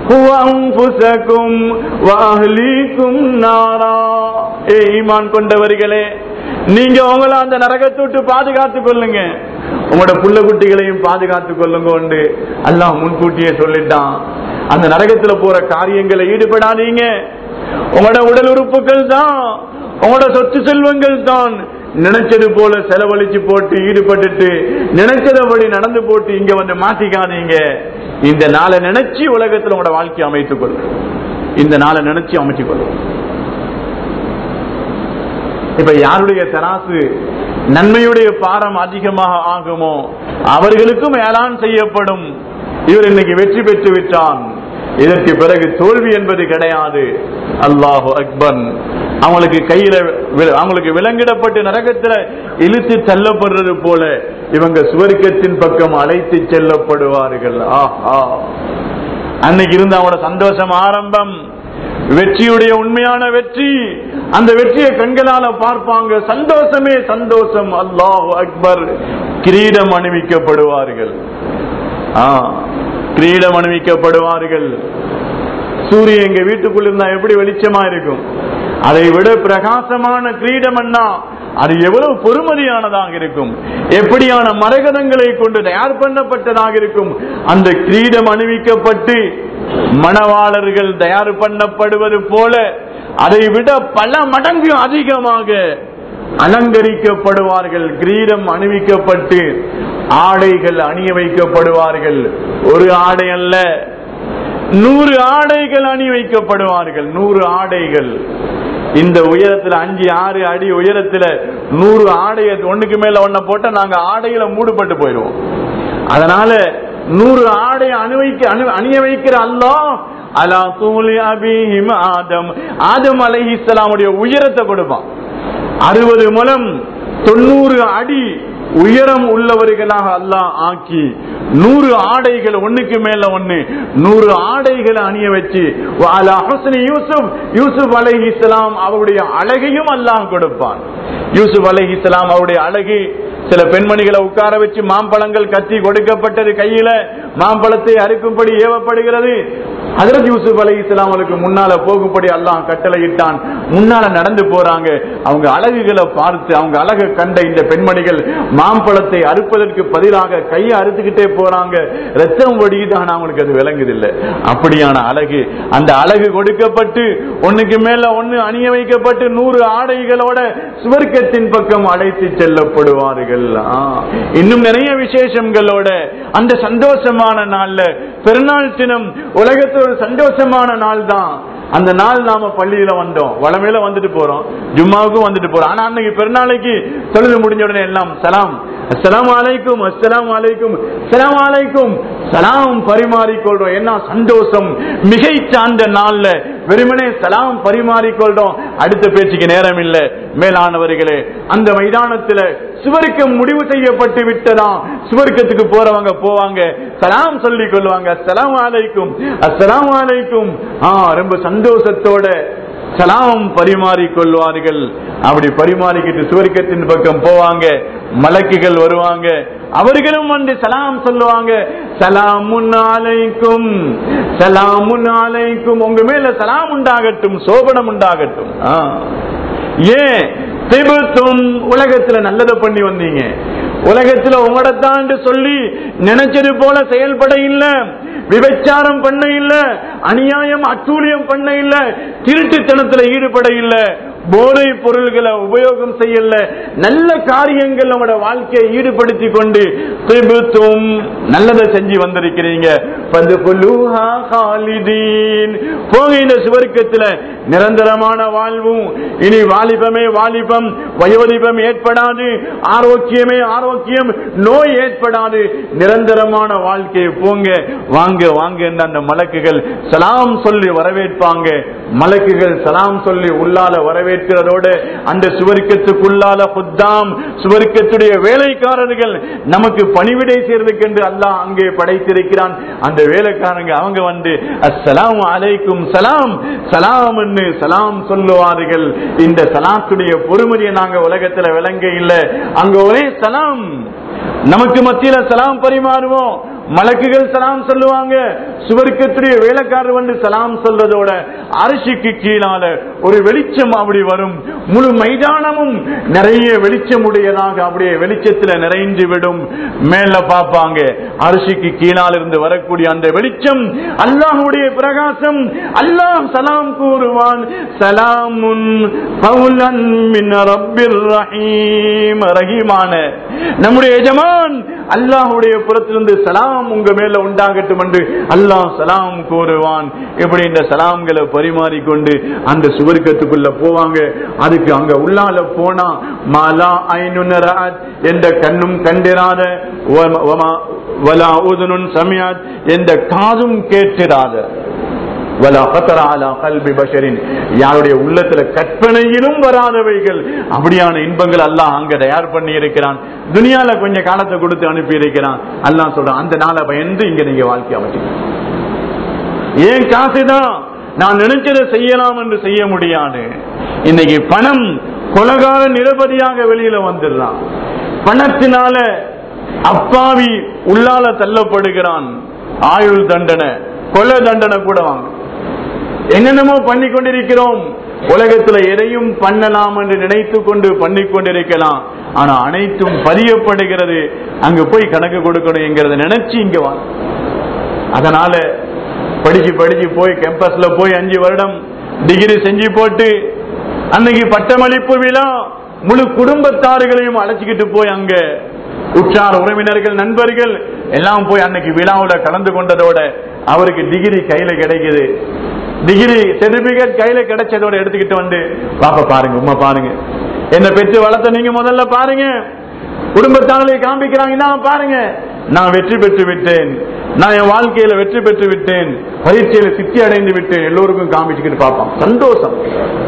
ஏ ஈமான் கொண்டவர்களே நீங்க உங்களை அந்த நரகத்தை விட்டு பாதுகாத்துக் கொள்ளுங்க உங்களோட புள்ள குட்டிகளையும் பாதுகாத்துக் கொள்ளுங்க உண்டு அல்லாஹ் முன்கூட்டியே சொல்லிட்டான் அந்த நரகத்துல போற காரியங்களை ஈடுபடாதீங்க உங்களோட உடல் உறுப்புகள் தான் உங்களோட சொத்து செல்வங்கள் தான் நினைச்சது போல செலவழிச்சு போட்டு ஈடுபட்டுட்டு நினைச்சதபடி நடந்து போட்டு இங்க வந்து மாத்திக்காதீங்க இந்த நாளை நினைச்சு உலகத்துல உங்களோட வாழ்க்கையை அமைத்துக் கொள்ளுங்க இந்த நாளை நினைச்சு அமைச்சுக் கொள்ளுங்க இப்ப யாருடைய தராசு நன்மையுடைய பாரம் அதிகமாக ஆகுமோ அவர்களுக்கும் ஏலான் செய்யப்படும் இவர் இன்னைக்கு வெற்றி பெற்று விட்டான் இதற்கு பிறகு தோல்வி என்பது கிடையாது அல்லாஹு அக்பர் அவங்களுக்கு கையில வி- அவங்களுக்கு விலங்கிடப்பட்டு நரகத்துல இழுத்து தள்ளப்படுறது போல இவங்க சுவர்க்கத்தின் பக்கம் அழைத்து செல்லப்படுவார்கள் ஆஹா அன்னைக்கு இருந்த அவனோட சந்தோஷம் ஆரம்பம் வெற்றியுடைய உண்மையான வெற்றி அந்த வெற்றியை கண்களால பார்ப்பாங்க சந்தோஷமே சந்தோஷம் அல்லாஹ் அக்பர் கிரீடம் அணிவிக்கப்படுவார்கள் ஆ, கிரீடம் அணிவிக்கப்படுவார்கள் சூரியன் எங்க வீட்டுக்குள்ள இருந்தா எப்படி வெளிச்சமா இருக்கும் அதை விட பிரகாசமான கிரீடம் அண்ணா அது எவ்வளவு பொறுமதியானதாக இருக்கும் எப்படியான மரகதங்களை கொண்டு தயார் பண்ணப்பட்டதாக இருக்கும் அந்த கிரீடம் அணிவிக்கப்பட்டு மணவாளர்கள் தயார் பண்ணப்படுவது போல அதை விட பல மடங்கு அதிகமாக அலங்கரிக்கப்படுவார்கள் கிரீடம் அணிவிக்கப்பட்டு ஆடைகள் அணிய வைக்கப்படுவார்கள் ஒரு ஆடை அல்ல நூறு ஆடைகள் அணி வைக்கப்படுவார்கள் நூறு ஆடைகள் இந்த உயரத்துல அஞ்சு ஆறு அடி உயரத்துல நூறு ஆடைய ஒண்ணுக்கு மேல ஒன்ன போட்டா நாங்க ஆடையில மூடுபட்டு போயிடுவோம் அதனால நூறு ஆடை அணிவைக்க அணி அணிய வைக்கிற அல்லாஹ் அலா தூலி அபிஹிம் ஆதம் ஆதம் அலைஹிஸ்ஸலாமுடைய உயரத்தை கொடுப்பான் அறுபது முலம் தொண்ணூறு அடி உயரம் உள்ளவர்களாக அல்லாஹ் ஆக்கி நூறு ஆடைகள் ஒண்ணுக்கு மேல ஒண்ணு நூறு ஆடைகளை அணிய வச்சு அலா ஹுஸ்னி யூசுப் யூசுப் அலைஹிஸ்ஸலாம் அவருடைய அழகையும் அல்லாஹ் கொடுப்பான் யூசுப் அலைஹிஸ்ஸலாம் அவருடைய அழகு சில பெண்மணிகளை உட்கார வச்சு மாம்பழங்கள் கத்தி கொடுக்கப்பட்டது கையில மாம்பழத்தை அறுக்கும்படி ஏவப்படுகிறது ஹஜரத் யூசுப் அலை இஸ்லாமலுக்கு முன்னால போகும்படி அல்லாஹ் கட்டளையிட்டான் முன்னால நடந்து போறாங்க அவங்க அழகுகளை பார்த்து அவங்க அழகை கண்ட இந்த பெண்மணிகள் மாம்பழத்தை அறுப்பதற்கு பதிலாக கையை அறுத்துக்கிட்டே போறாங்க ரத்தம் வடியுது ஆனா அவங்களுக்கு அது விளங்குதில்லை அப்படியான அழகு அந்த அழகு கொடுக்கப்பட்டு ஒண்ணுக்கு மேல ஒண்ணு அணிய வைக்கப்பட்டு நூறு ஆடைகளோட சுவர்க்கத்தின் பக்கம் அழைத்து செல்லப்படுவார்கள் ஆ, இன்னும் நிறைய விசேஷங்களோட அந்த சந்தோஷமான நாள்ல பெருநாள் தினம் உலகத்துல ஒரு சந்தோஷமான நாள் தான் அந்த நாள் நாம பள்ளியில வந்தோம் வளமையில வந்துட்டு போறோம் ஜும்மாவுக்கும் வந்துட்டு போறோம் ஆனா அன்னைக்கு பெருநாளைக்கு தொழுது முடிஞ்ச உடனே எல்லாம் சலாம் அஸ்ஸலாமு அலைக்கும் அஸ்ஸலாமு அலைக்கும் அஸ்ஸலாமு அலைக்கும் சலாம் பரிமாறிக்கொள்றோம் என்ன சந்தோஷம் மிகை சார்ந்த நாள்ல வெறுமனே சலாம் பரிமாறிக்கொள்றோம் அடுத்த பேச்சுக்கு நேரம் இல்ல மேலானவர்களே அந்த மைதானத்துல சுவர்க்கம் முடிவு செய்யப்பட்டு விட்டதா சுவர்க்கத்துக்கு போறவங்க போவாங்க சலாம் சொல்லிக் கொள்வாங்க அஸ்ஸலாமு அலைக்கும் அஸ்ஸலாமு அலைக்கும் ஆ ரொம்ப சந்தோஷத்தோட சலாம் பரிமாறிக் கொள்வார்கள் அப்படி பரிமாறிக்கிட்டு சுவர்க்கத்தின் பக்கம் போவாங்க மலக்குகள் வருவாங்க அவர்களும் வந்து சலாம் சொல்லுவாங்க சலாமுன் அலைக்கும் சலாமுன் அலைக்கும் உங்க மேல சலாம் உண்டாகட்டும் சோபனம் உண்டாகட்டும் ஆ. ஏன் திபுத்தும் உலகத்துல நல்லதை பண்ணி வந்தீங்க உலகத்துல உங்களத்தான் சொல்லி நினைச்சது போல செயல்பட இல்ல விபச்சாரம் பண்ண இல்ல அநியாயம் அட்டூழியம் பண்ண இல்ல திருட்டுத்தனத்துல ஈடுபட இல்ல போதை பொருள்களை உபயோகம் செய்யல நல்ல காரியங்கள் நம்மட வாழ்க்கையை ஈடுபடுத்தி கொண்டு திபுத்தும் நல்லதை செஞ்சு வந்திருக்கிறீங்க ஃபதுகுலூஹா காலிதீன். போங்க இந்த சுவர்க்கத்துல நிரந்தரமான வாழ்வும் இனி வாலிபமே வாலிபம் வயோதிபம் ஏற்படாது ஆரோக்கியமே ஆரோக்கியம் நோய் ஏற்படாது நிரந்தரமான வாழ்க்கையை போங்க வாங்க வாங்க என்று அந்த மலக்குகள் சலாம் சொல்லி வரவேற்பாங்க மலக்குகள் சலாம் சொல்லி உள்ளால வரவேற்கிறதோடு அந்த சுவர்க்கத்துக்குள்ளால புத்தாம் சுவர்க்கத்துடைய வேலைக்காரர்கள் நமக்கு பணிவிடை செய்யறதுக்கென்று அல்லாஹ் அங்கே படைத்திருக்கிறான் அந்த வேலைக்காரங்க அவங்க வந்து அஸ்ஸலாமு அலைக்கும் சலாம் சலாம் என்று சலாம் சொல்லுவார்கள் இந்த சலாத்துடைய பொறுமதியை நாங்க உலகத்துல விளங்க இல்லை அங்க ஒரே சலாம் நமக்கு மத்தியில சலாம் பரிமாறுவோம் மலக்குகள் சலாம் சொல்லுவாங்க சுவர்க்கத்துடைய வேலைக்காரர் வந்து சலாம் சொல்றதோட அரிசிக்கு கீழால ஒரு வெளிச்சம் அப்படி வரும் முழு மைதானமும் நிறைய வெளிச்சம் உடையதாக அப்படியே வெளிச்சத்துல நிறைந்து விடும் மேல பார்ப்பாங்க அரிசிக்கு கீழால இருந்து வரக்கூடிய அந்த வெளிச்சம் அல்லாஹுடைய பிரகாசம் அல்லாஹ் சலாம் கூறுவான் சலாமுன் கவுலன் மின் ரப்பிர் ரஹீம் ரஹீமான நம்முடைய எஜமான் அல்லாஹுடைய புறத்திலிருந்து சலாம் உங்க மேல உண்டாகட்டும் என்று அல்லாஹ் அல்லாஹ் சலாம் கூறுவான் இப்படி இந்த சலாம்களை பரிமாறிக்கொண்டு அந்த சுவர்க்கத்துக்குள்ள போவாங்க அதுக்கு அங்க உள்ளால போனா மாலா ஐநுனராத் எந்த கண்ணும் கண்டிராத வம- வமா- வலா உதுனுன் சமியாத் எந்த காதும் கேட்டிராத வலா கத்தர அலா கல்வி பஷரின் யாருடைய உள்ளத்துல கற்பனையிலும் வராதவைகள் அப்படியான இன்பங்கள் அல்லாஹ் அங்க தயார் பண்ணி இருக்கிறான் துனியால கொஞ்சம் காலத்தை கொடுத்து அனுப்பி இருக்கிறான் அல்லாஹ் சொல்றான் அந்த நாளை பயந்து இங்க நீங்க வாழ்க்கை அமைச்சிக்கணும் ஏன் காசுதான் நான் நினைச்சதை செய்யலாம் என்று செய்ய முடியாது இன்னைக்கு பணம் கொலகார நிரபதியாக வெளியில வந்துடலாம் பணத்தினால அப்பாவி உள்ளால தள்ளப்படுகிறான் ஆயுள் தண்டனை கொலை தண்டனை கூட வாங்க என்னென்னமோ பண்ணி கொண்டிருக்கிறோம் உலகத்துல எதையும் பண்ணலாம் என்று நினைத்து கொண்டு பண்ணி கொண்டிருக்கலாம் ஆனா அனைத்தும் பதியப்படுகிறது அங்க போய் கணக்கு கொடுக்கணும் என்கிறத நினைச்சு இங்க வாங்க அதனால படிச்சு படிச்சு போய் கேம்பஸ்ல போய் அஞ்சு வருடம் டிகிரி செஞ்சு போட்டு அன்னைக்கு பட்டமளிப்பு விழா முழு குடும்பத்தார்களையும் அழைச்சிக்கிட்டு போய் அங்க உற்றார் உறவினர்கள் நண்பர்கள் எல்லாம் போய் அன்னைக்கு விழாவுல கலந்து கொண்டதோட அவருக்கு டிகிரி கையில கிடைக்குது டிகிரி சர்டிபிகேட் கையில கிடைச்சதோட எடுத்துக்கிட்டு வந்து பாப்பா பாருங்க உமா பாருங்க என்ன பெற்று வளர்த்த நீங்க முதல்ல பாருங்க குடும்பத்தாரர்களை காண்பிக்கிறாங்க நான் பாருங்க நான் வெற்றி பெற்று விட்டேன் நான் என் வாழ்க்கையில வெற்றி பெற்று விட்டேன் பரீட்சையில சித்தி அடைந்து விட்டேன் எல்லோருக்கும் காமிச்சுக்கிட்டு பார்ப்பான் சந்தோஷம்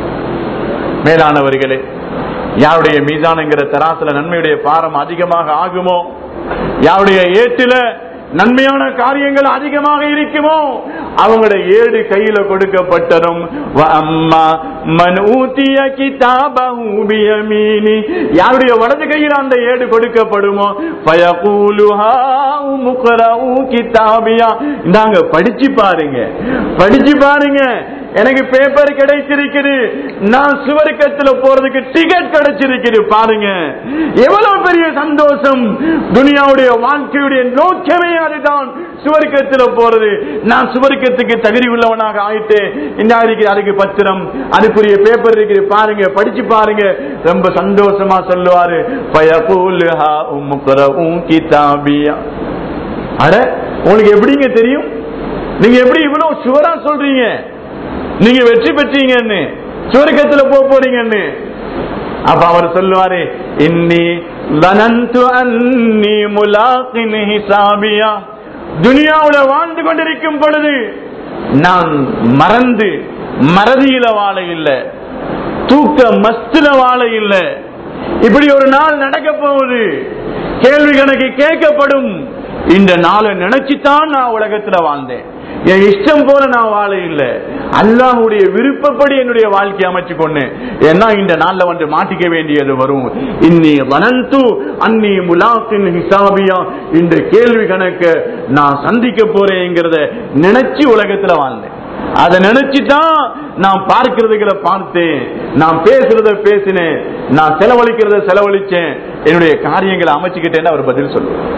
மேலானவர்களே யாருடைய மீதானுங்கிற தராசுல நன்மையுடைய பாரம் அதிகமாக ஆகுமோ யாருடைய ஏட்டில நன்மையான காரியங்கள் அதிகமாக இருக்குமோ அவங்களுடைய ஏடு கையில கொடுக்கப்பட்டதும் வ அம்மா மன் ஊத்திய கிதாபஹு பியமீனி யாருடைய வலது கையில் அந்த ஏடு கொடுக்கப்படுமோ ஃபயகூலு ஹாஉ முக்ரஉ கிதாபியா இந்தாங்க படிச்சு பாருங்க படிச்சு பாருங்க எனக்கு பேப்பர் கிடைச்சிருக்குது நான் சுவர்க்கத்துல போறதுக்கு டிக்கெட் கிடைச்சிருக்குது பாருங்க எவ்வளவு பெரிய சந்தோஷம் துனியாவுடைய வாழ்க்கையுடைய நோக்கமே அதுதான் சுவர்க்கத்துல போறது நான் சுவர்க்கத்துக்கு தகுதி உள்ளவனாக ஆயிட்டேன் இந்த இருக்கு அதுக்கு பத்திரம் அதுக்குரிய பேப்பர் இருக்குது பாருங்க படிச்சு பாருங்க ரொம்ப சந்தோஷமா சொல்லுவாரு பயபூல் ஹா உம்முக்ரஉ கிதாபியா அட உங்களுக்கு எப்படிங்க தெரியும் நீங்க எப்படி இவ்வளவு சுவரா சொல்றீங்க நீங்க வெற்றி பெற்றீங்கன்னு சுவர்க்கத்துல போக போறீங்கன்னு அப்ப அவர் சொல்லுவாரு இன்னி லனந்து அன்னி முலாக்கின் ஹிசாபியா துனியாவுல வாழ்ந்து கொண்டிருக்கும் பொழுது நான் மறந்து மறதியில வாழ இல்லை தூக்க மஸ்துல வாழ இல்லை இப்படி ஒரு நாள் நடக்க போகுது கேள்வி கணக்கு கேட்கப்படும் இந்த நாளை நினைச்சுதான் நான் உலகத்துல வாழ்ந்தேன் என் இஷ்டம் போல நான் வாழ இல்லை அல்லாஹுடைய விருப்பப்படி என்னுடைய வாழ்க்கையை அமைச்சு கொண்டேன் ஏன்னா இந்த நாள்ல வந்து மாட்டிக்க வேண்டியது வரும் இன்னி வனந்து அன்னி முலாக்கின் ஹிசாபியா இந்த கேள்வி கணக்க நான் சந்திக்க போறேங்கிறத நினைச்சு உலகத்துல வாழ்ந்தேன் அதை நினைச்சுதான் நான் பார்க்கிறதுகளை பார்த்தேன் நான் பேசுறத பேசினேன் நான் செலவழிக்கிறத செலவழிச்சேன் என்னுடைய காரியங்களை அமைச்சுக்கிட்டேன்னு அவர் பதில் சொல்லுவார்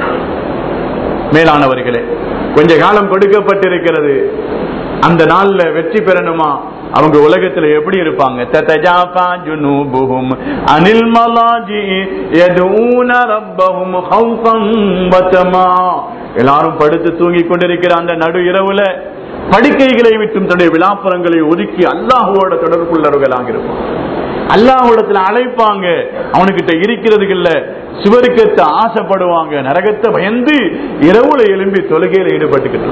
மேலானவர்களே கொஞ்ச காலம் கொடுக்கப்பட்டிருக்கிறது அந்த நாள்ல வெற்றி பெறணுமா அவங்க உலகத்துல எப்படி இருப்பாங்க ததஜாஃபா ஜுனூபுஹும் அனில் மலாஜி யதுஊன ரப்பஹும் ஹௌஃபன் வதமா எல்லாரும் படுத்து தூங்கி கொண்டிருக்கிற அந்த நடு இரவுல படுக்கைகளை விட்டும் தன்னுடைய விழாப்புறங்களை ஒதுக்கி அல்லாஹுவோட தொடர்புள்ளவர்களாக இருப்பான் அல்லாஹ்விடத்துல அழைப்பாங்க அவனுக்கிட்ட இருக்கிறதுக்கு இல்ல சுவருக்கத்தை ஆசைப்படுவாங்க நரகத்தை பயந்து இரவுல எழும்பி தொழுகையில ஈடுபட்டுக்கிட்டு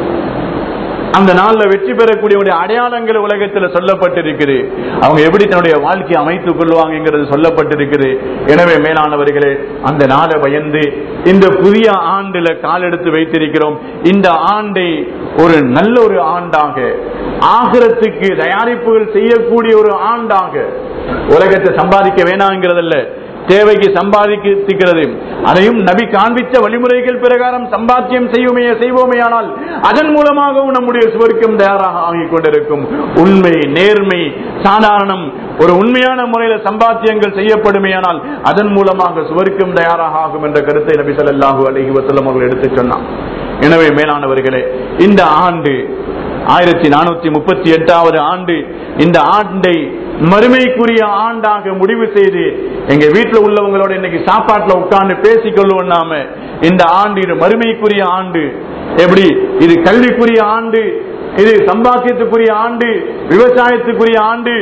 அந்த நாள்ல வெற்றி பெறக்கூடிய அடையாளங்கள் உலகத்துல சொல்லப்பட்டிருக்குது அவங்க எப்படி தன்னுடைய வாழ்க்கையை அமைத்துக் கொள்வாங்கிறது சொல்லப்பட்டிருக்குது எனவே மேலானவர்களே அந்த நாளை பயந்து இந்த புதிய ஆண்டுல காலெடுத்து வைத்திருக்கிறோம் இந்த ஆண்டை ஒரு நல்ல ஒரு ஆண்டாக ஆகிரத்துக்கு தயாரிப்புகள் செய்யக்கூடிய ஒரு ஆண்டாக உலகத்தை சம்பாதிக்க வேணாங்கிறதல்ல தேவைக்கு சம்பாதிக்கிறது அதையும் நபி காண்பித்த வழிமுறைகள் பிரகாரம் சம்பாத்தியம் செய்வோமே செய்வோமேயானால் அதன் மூலமாகவும் நம்முடைய சுவர்க்கம் தயாராக ஆகிக் கொண்டிருக்கும் உண்மை நேர்மை சாதாரணம் ஒரு உண்மையான முறையில சம்பாத்தியங்கள் செய்யப்படுமேயானால் அதன் மூலமாக சுவர்க்கம் தயாராக ஆகும் என்ற கருத்தை நபி ஸல்லல்லாஹு அலைஹி வஸல்லம் அவர்கள் எடுத்துச் சொன்னார் எனவே மேலானவர்களே இந்த ஆண்டு ஆயிரத்தி நானூத்தி முப்பத்தி எட்டாவது ஆண்டு இந்த ஆண்டை மறுமைக்குரிய ஆண்டாக முடிவு செய்து எங்க வீட்டுல உள்ளவங்களோட இன்னைக்கு சாப்பாட்டுல உட்கார்ந்து பேசிக்கொள்வோம் நாம இந்த ஆண்டு இது மறுமைக்குரிய ஆண்டு எப்படி இது கல்விக்குரிய ஆண்டு இது சம்பாத்தியத்துக்குரிய ஆண்டு விவசாயத்துக்குரிய ஆண்டு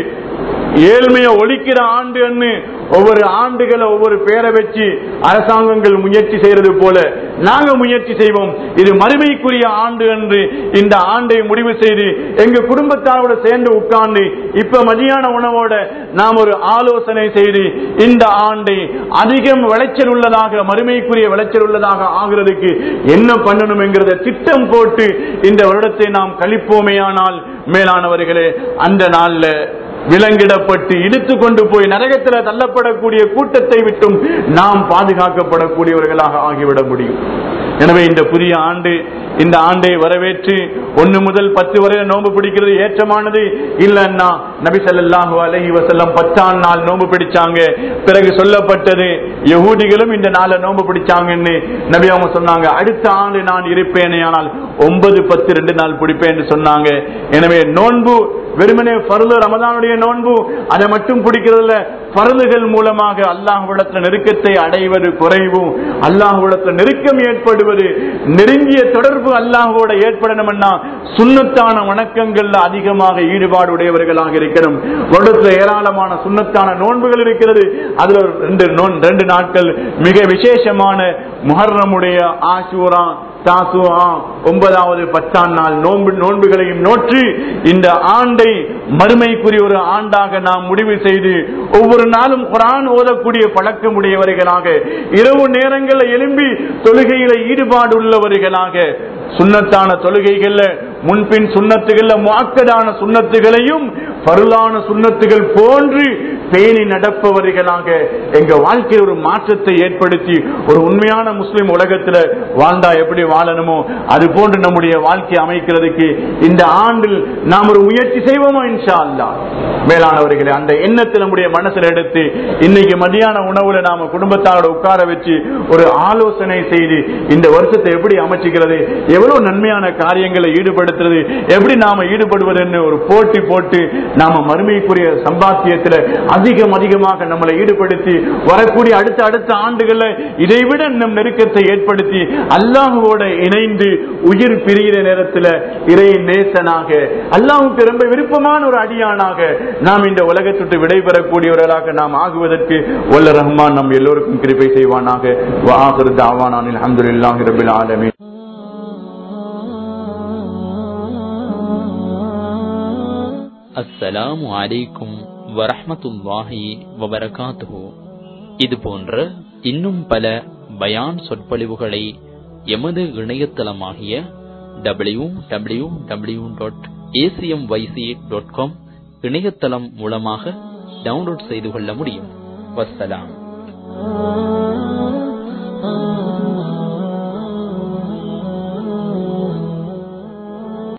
ஏழ்மையை ஒழிக்கிற ஆண்டு ஒவ்வொரு ஆண்டுகளை ஒவ்வொரு பேரை வச்சு அரசாங்கங்கள் முயற்சி செய்யறது போல நாங்க முயற்சி செய்வோம் இது மறுமைக்குரிய ஆண்டு என்று இந்த ஆண்டை முடிவு செய்து எங்க குடும்பத்தாரோட சேர்ந்து உட்கார்ந்து இப்ப மதியான உணவோட நாம் ஒரு ஆலோசனை செய்து இந்த ஆண்டை அதிகம் விளைச்சல் உள்ளதாக மறுமைக்குரிய விளைச்சல் உள்ளதாக ஆகிறதுக்கு என்ன பண்ணணும் என்கிறத திட்டம் போட்டு இந்த வருடத்தை நாம் கழிப்போமேயானால் மேலானவர்களே அந்த நாள்ல விலங்கிடப்பட்டு இழுத்து கொண்டு போய் நரகத்தில் தள்ளப்படக்கூடிய கூட்டத்தை விட்டும் நாம் பாதுகாக்கப்படக்கூடியவர்களாக ஆகிவிட முடியும் எனவே இந்த புதிய ஆண்டு இந்த ஆண்டை வரவேற்று ஒன்னு முதல் பத்து வரை நோன்பு பிடிக்கிறது ஏற்றமானது இல்லன்னா நபி ஸல்லல்லாஹு அலைஹி வஸல்லம் பத்தாம் நாள் நோன்பு பிடிச்சாங்க பிறகு சொல்லப்பட்டது யகூதிகளும் இந்த நாளை நோன்பு பிடிச்சாங்கன்னு நபி அவங்க சொன்னாங்க அடுத்த ஆண்டு நான் இருப்பேனே ஆனால் ஒன்பது பத்து ரெண்டு நாள் பிடிப்பேன் என்று சொன்னாங்க எனவே நோன்பு வெறுமனே பருது ரமதானுடைய நோன்பு அதை மட்டும் பிடிக்கிறதுல பருதுகள் மூலமாக அல்லாஹ்விடத்துல நெருக்கத்தை அடைவது குறைவும் அல்லாஹ்விடத்துல நெருக்கம் ஏற்படுவது நெருங்கிய தொடர்பு அல்லாஹோட ஏற்படணும்னா சுண்ணத்தான வணக்கங்கள்ல அதிகமாக ஈடுபாடு உடையவர்களாக இருக்கணும் வருடத்துல ஏராளமான சுண்ணத்தான நோன்புகள் இருக்கிறது அதுல ஒரு ரெண்டு நோன் ரெண்டு நாட்கள் மிக விசேஷமான முஹர்ரமுடைய ஆசூரா தாசுஆ ஒன்பதாவது பத்தாம் நாள் நோன்பு நோன்புகளையும் நோற்று இந்த ஆண்டை மறுமைக்குரிய ஒரு ஆண்டாக நாம் முடிவு செய்து ஒவ்வொரு நாளும் குரான் ஓதக்கூடிய பழக்கம் உடையவர்களாக இரவு நேரங்களில் எழும்பி தொழுகையில ஈடுபாடு உள்ளவர்களாக சுண்ணத்தான தொழுகைகள்ல முன்பின் சுண்ணத்துகள்ல முவாக்கடான சுண்ணத்துகளையும் பருளான சுண்ணத்துகள் போன்று பேணி நடப்பவர்களாக எங்க வாழ்க்கையில் ஒரு மாற்றத்தை ஏற்படுத்தி ஒரு உண்மையான முஸ்லிம் உலகத்துல வாழ்ந்தா எப்படி வாழணுமோ அது போன்று நம்முடைய வாழ்க்கையை அமைக்கிறதுக்கு இந்த ஆண்டில் நாம் ஒரு முயற்சி செய்வோமோ இன்ஷா அல்லா மேலானவர்களே அந்த எண்ணத்தை நம்முடைய மனசுல எடுத்து இன்னைக்கு மதியான உணவுல நாம குடும்பத்தாரோட உட்கார வச்சு ஒரு ஆலோசனை செய்து இந்த வருஷத்தை எப்படி அமைச்சுக்கிறது எவ்வளவு நன்மையான காரியங்களை ஈடுபடுத்துறது எப்படி நாம ஈடுபடுவதுன்னு ஒரு போட்டி போட்டு நாம மறுமைக்குரிய சம்பாத்தியத்துல அதிகம் அதிகமாக நம்மளை ஈடுபடுத்தி வரக்கூடிய அடுத்த அடுத்த ஆண்டுகள்ல இதைவிட நம் நெருக்கத்தை ஏற்படுத்தி அல்லாஹுவோட இணைந்து உயிர் பிரிகிற நேரத்துல இறை நேசனாக அல்லாஹுக்கு ரொம்ப விருப்பமான ஒரு அடியானாக நாம் இந்த உலகத்துட்டு விடைபெறக்கூடியவர்களாக நாம் ஆகுவதற்கு வல்ல ரஹ்மான் நம் எல்லோருக்கும் கிருபை செய்வானாக வாஹிரு தாவானான் அல்ஹம்துலில்லாஹி ரபில் ஆலமீன் அஸ்ஸலாமு அலைக்கும் வரஹ்மத்துல்லாஹி வபரகாத்துஹு இது போன்ற இன்னும் பல பயான் சொற்பொழிவுகளை எமது இணையதளமாகிய W W W dot ACM YC dot com இணையதளம் மூலமாக டவுன்லோட் செய்து கொள்ள முடியும் வஸ்ஸலாம்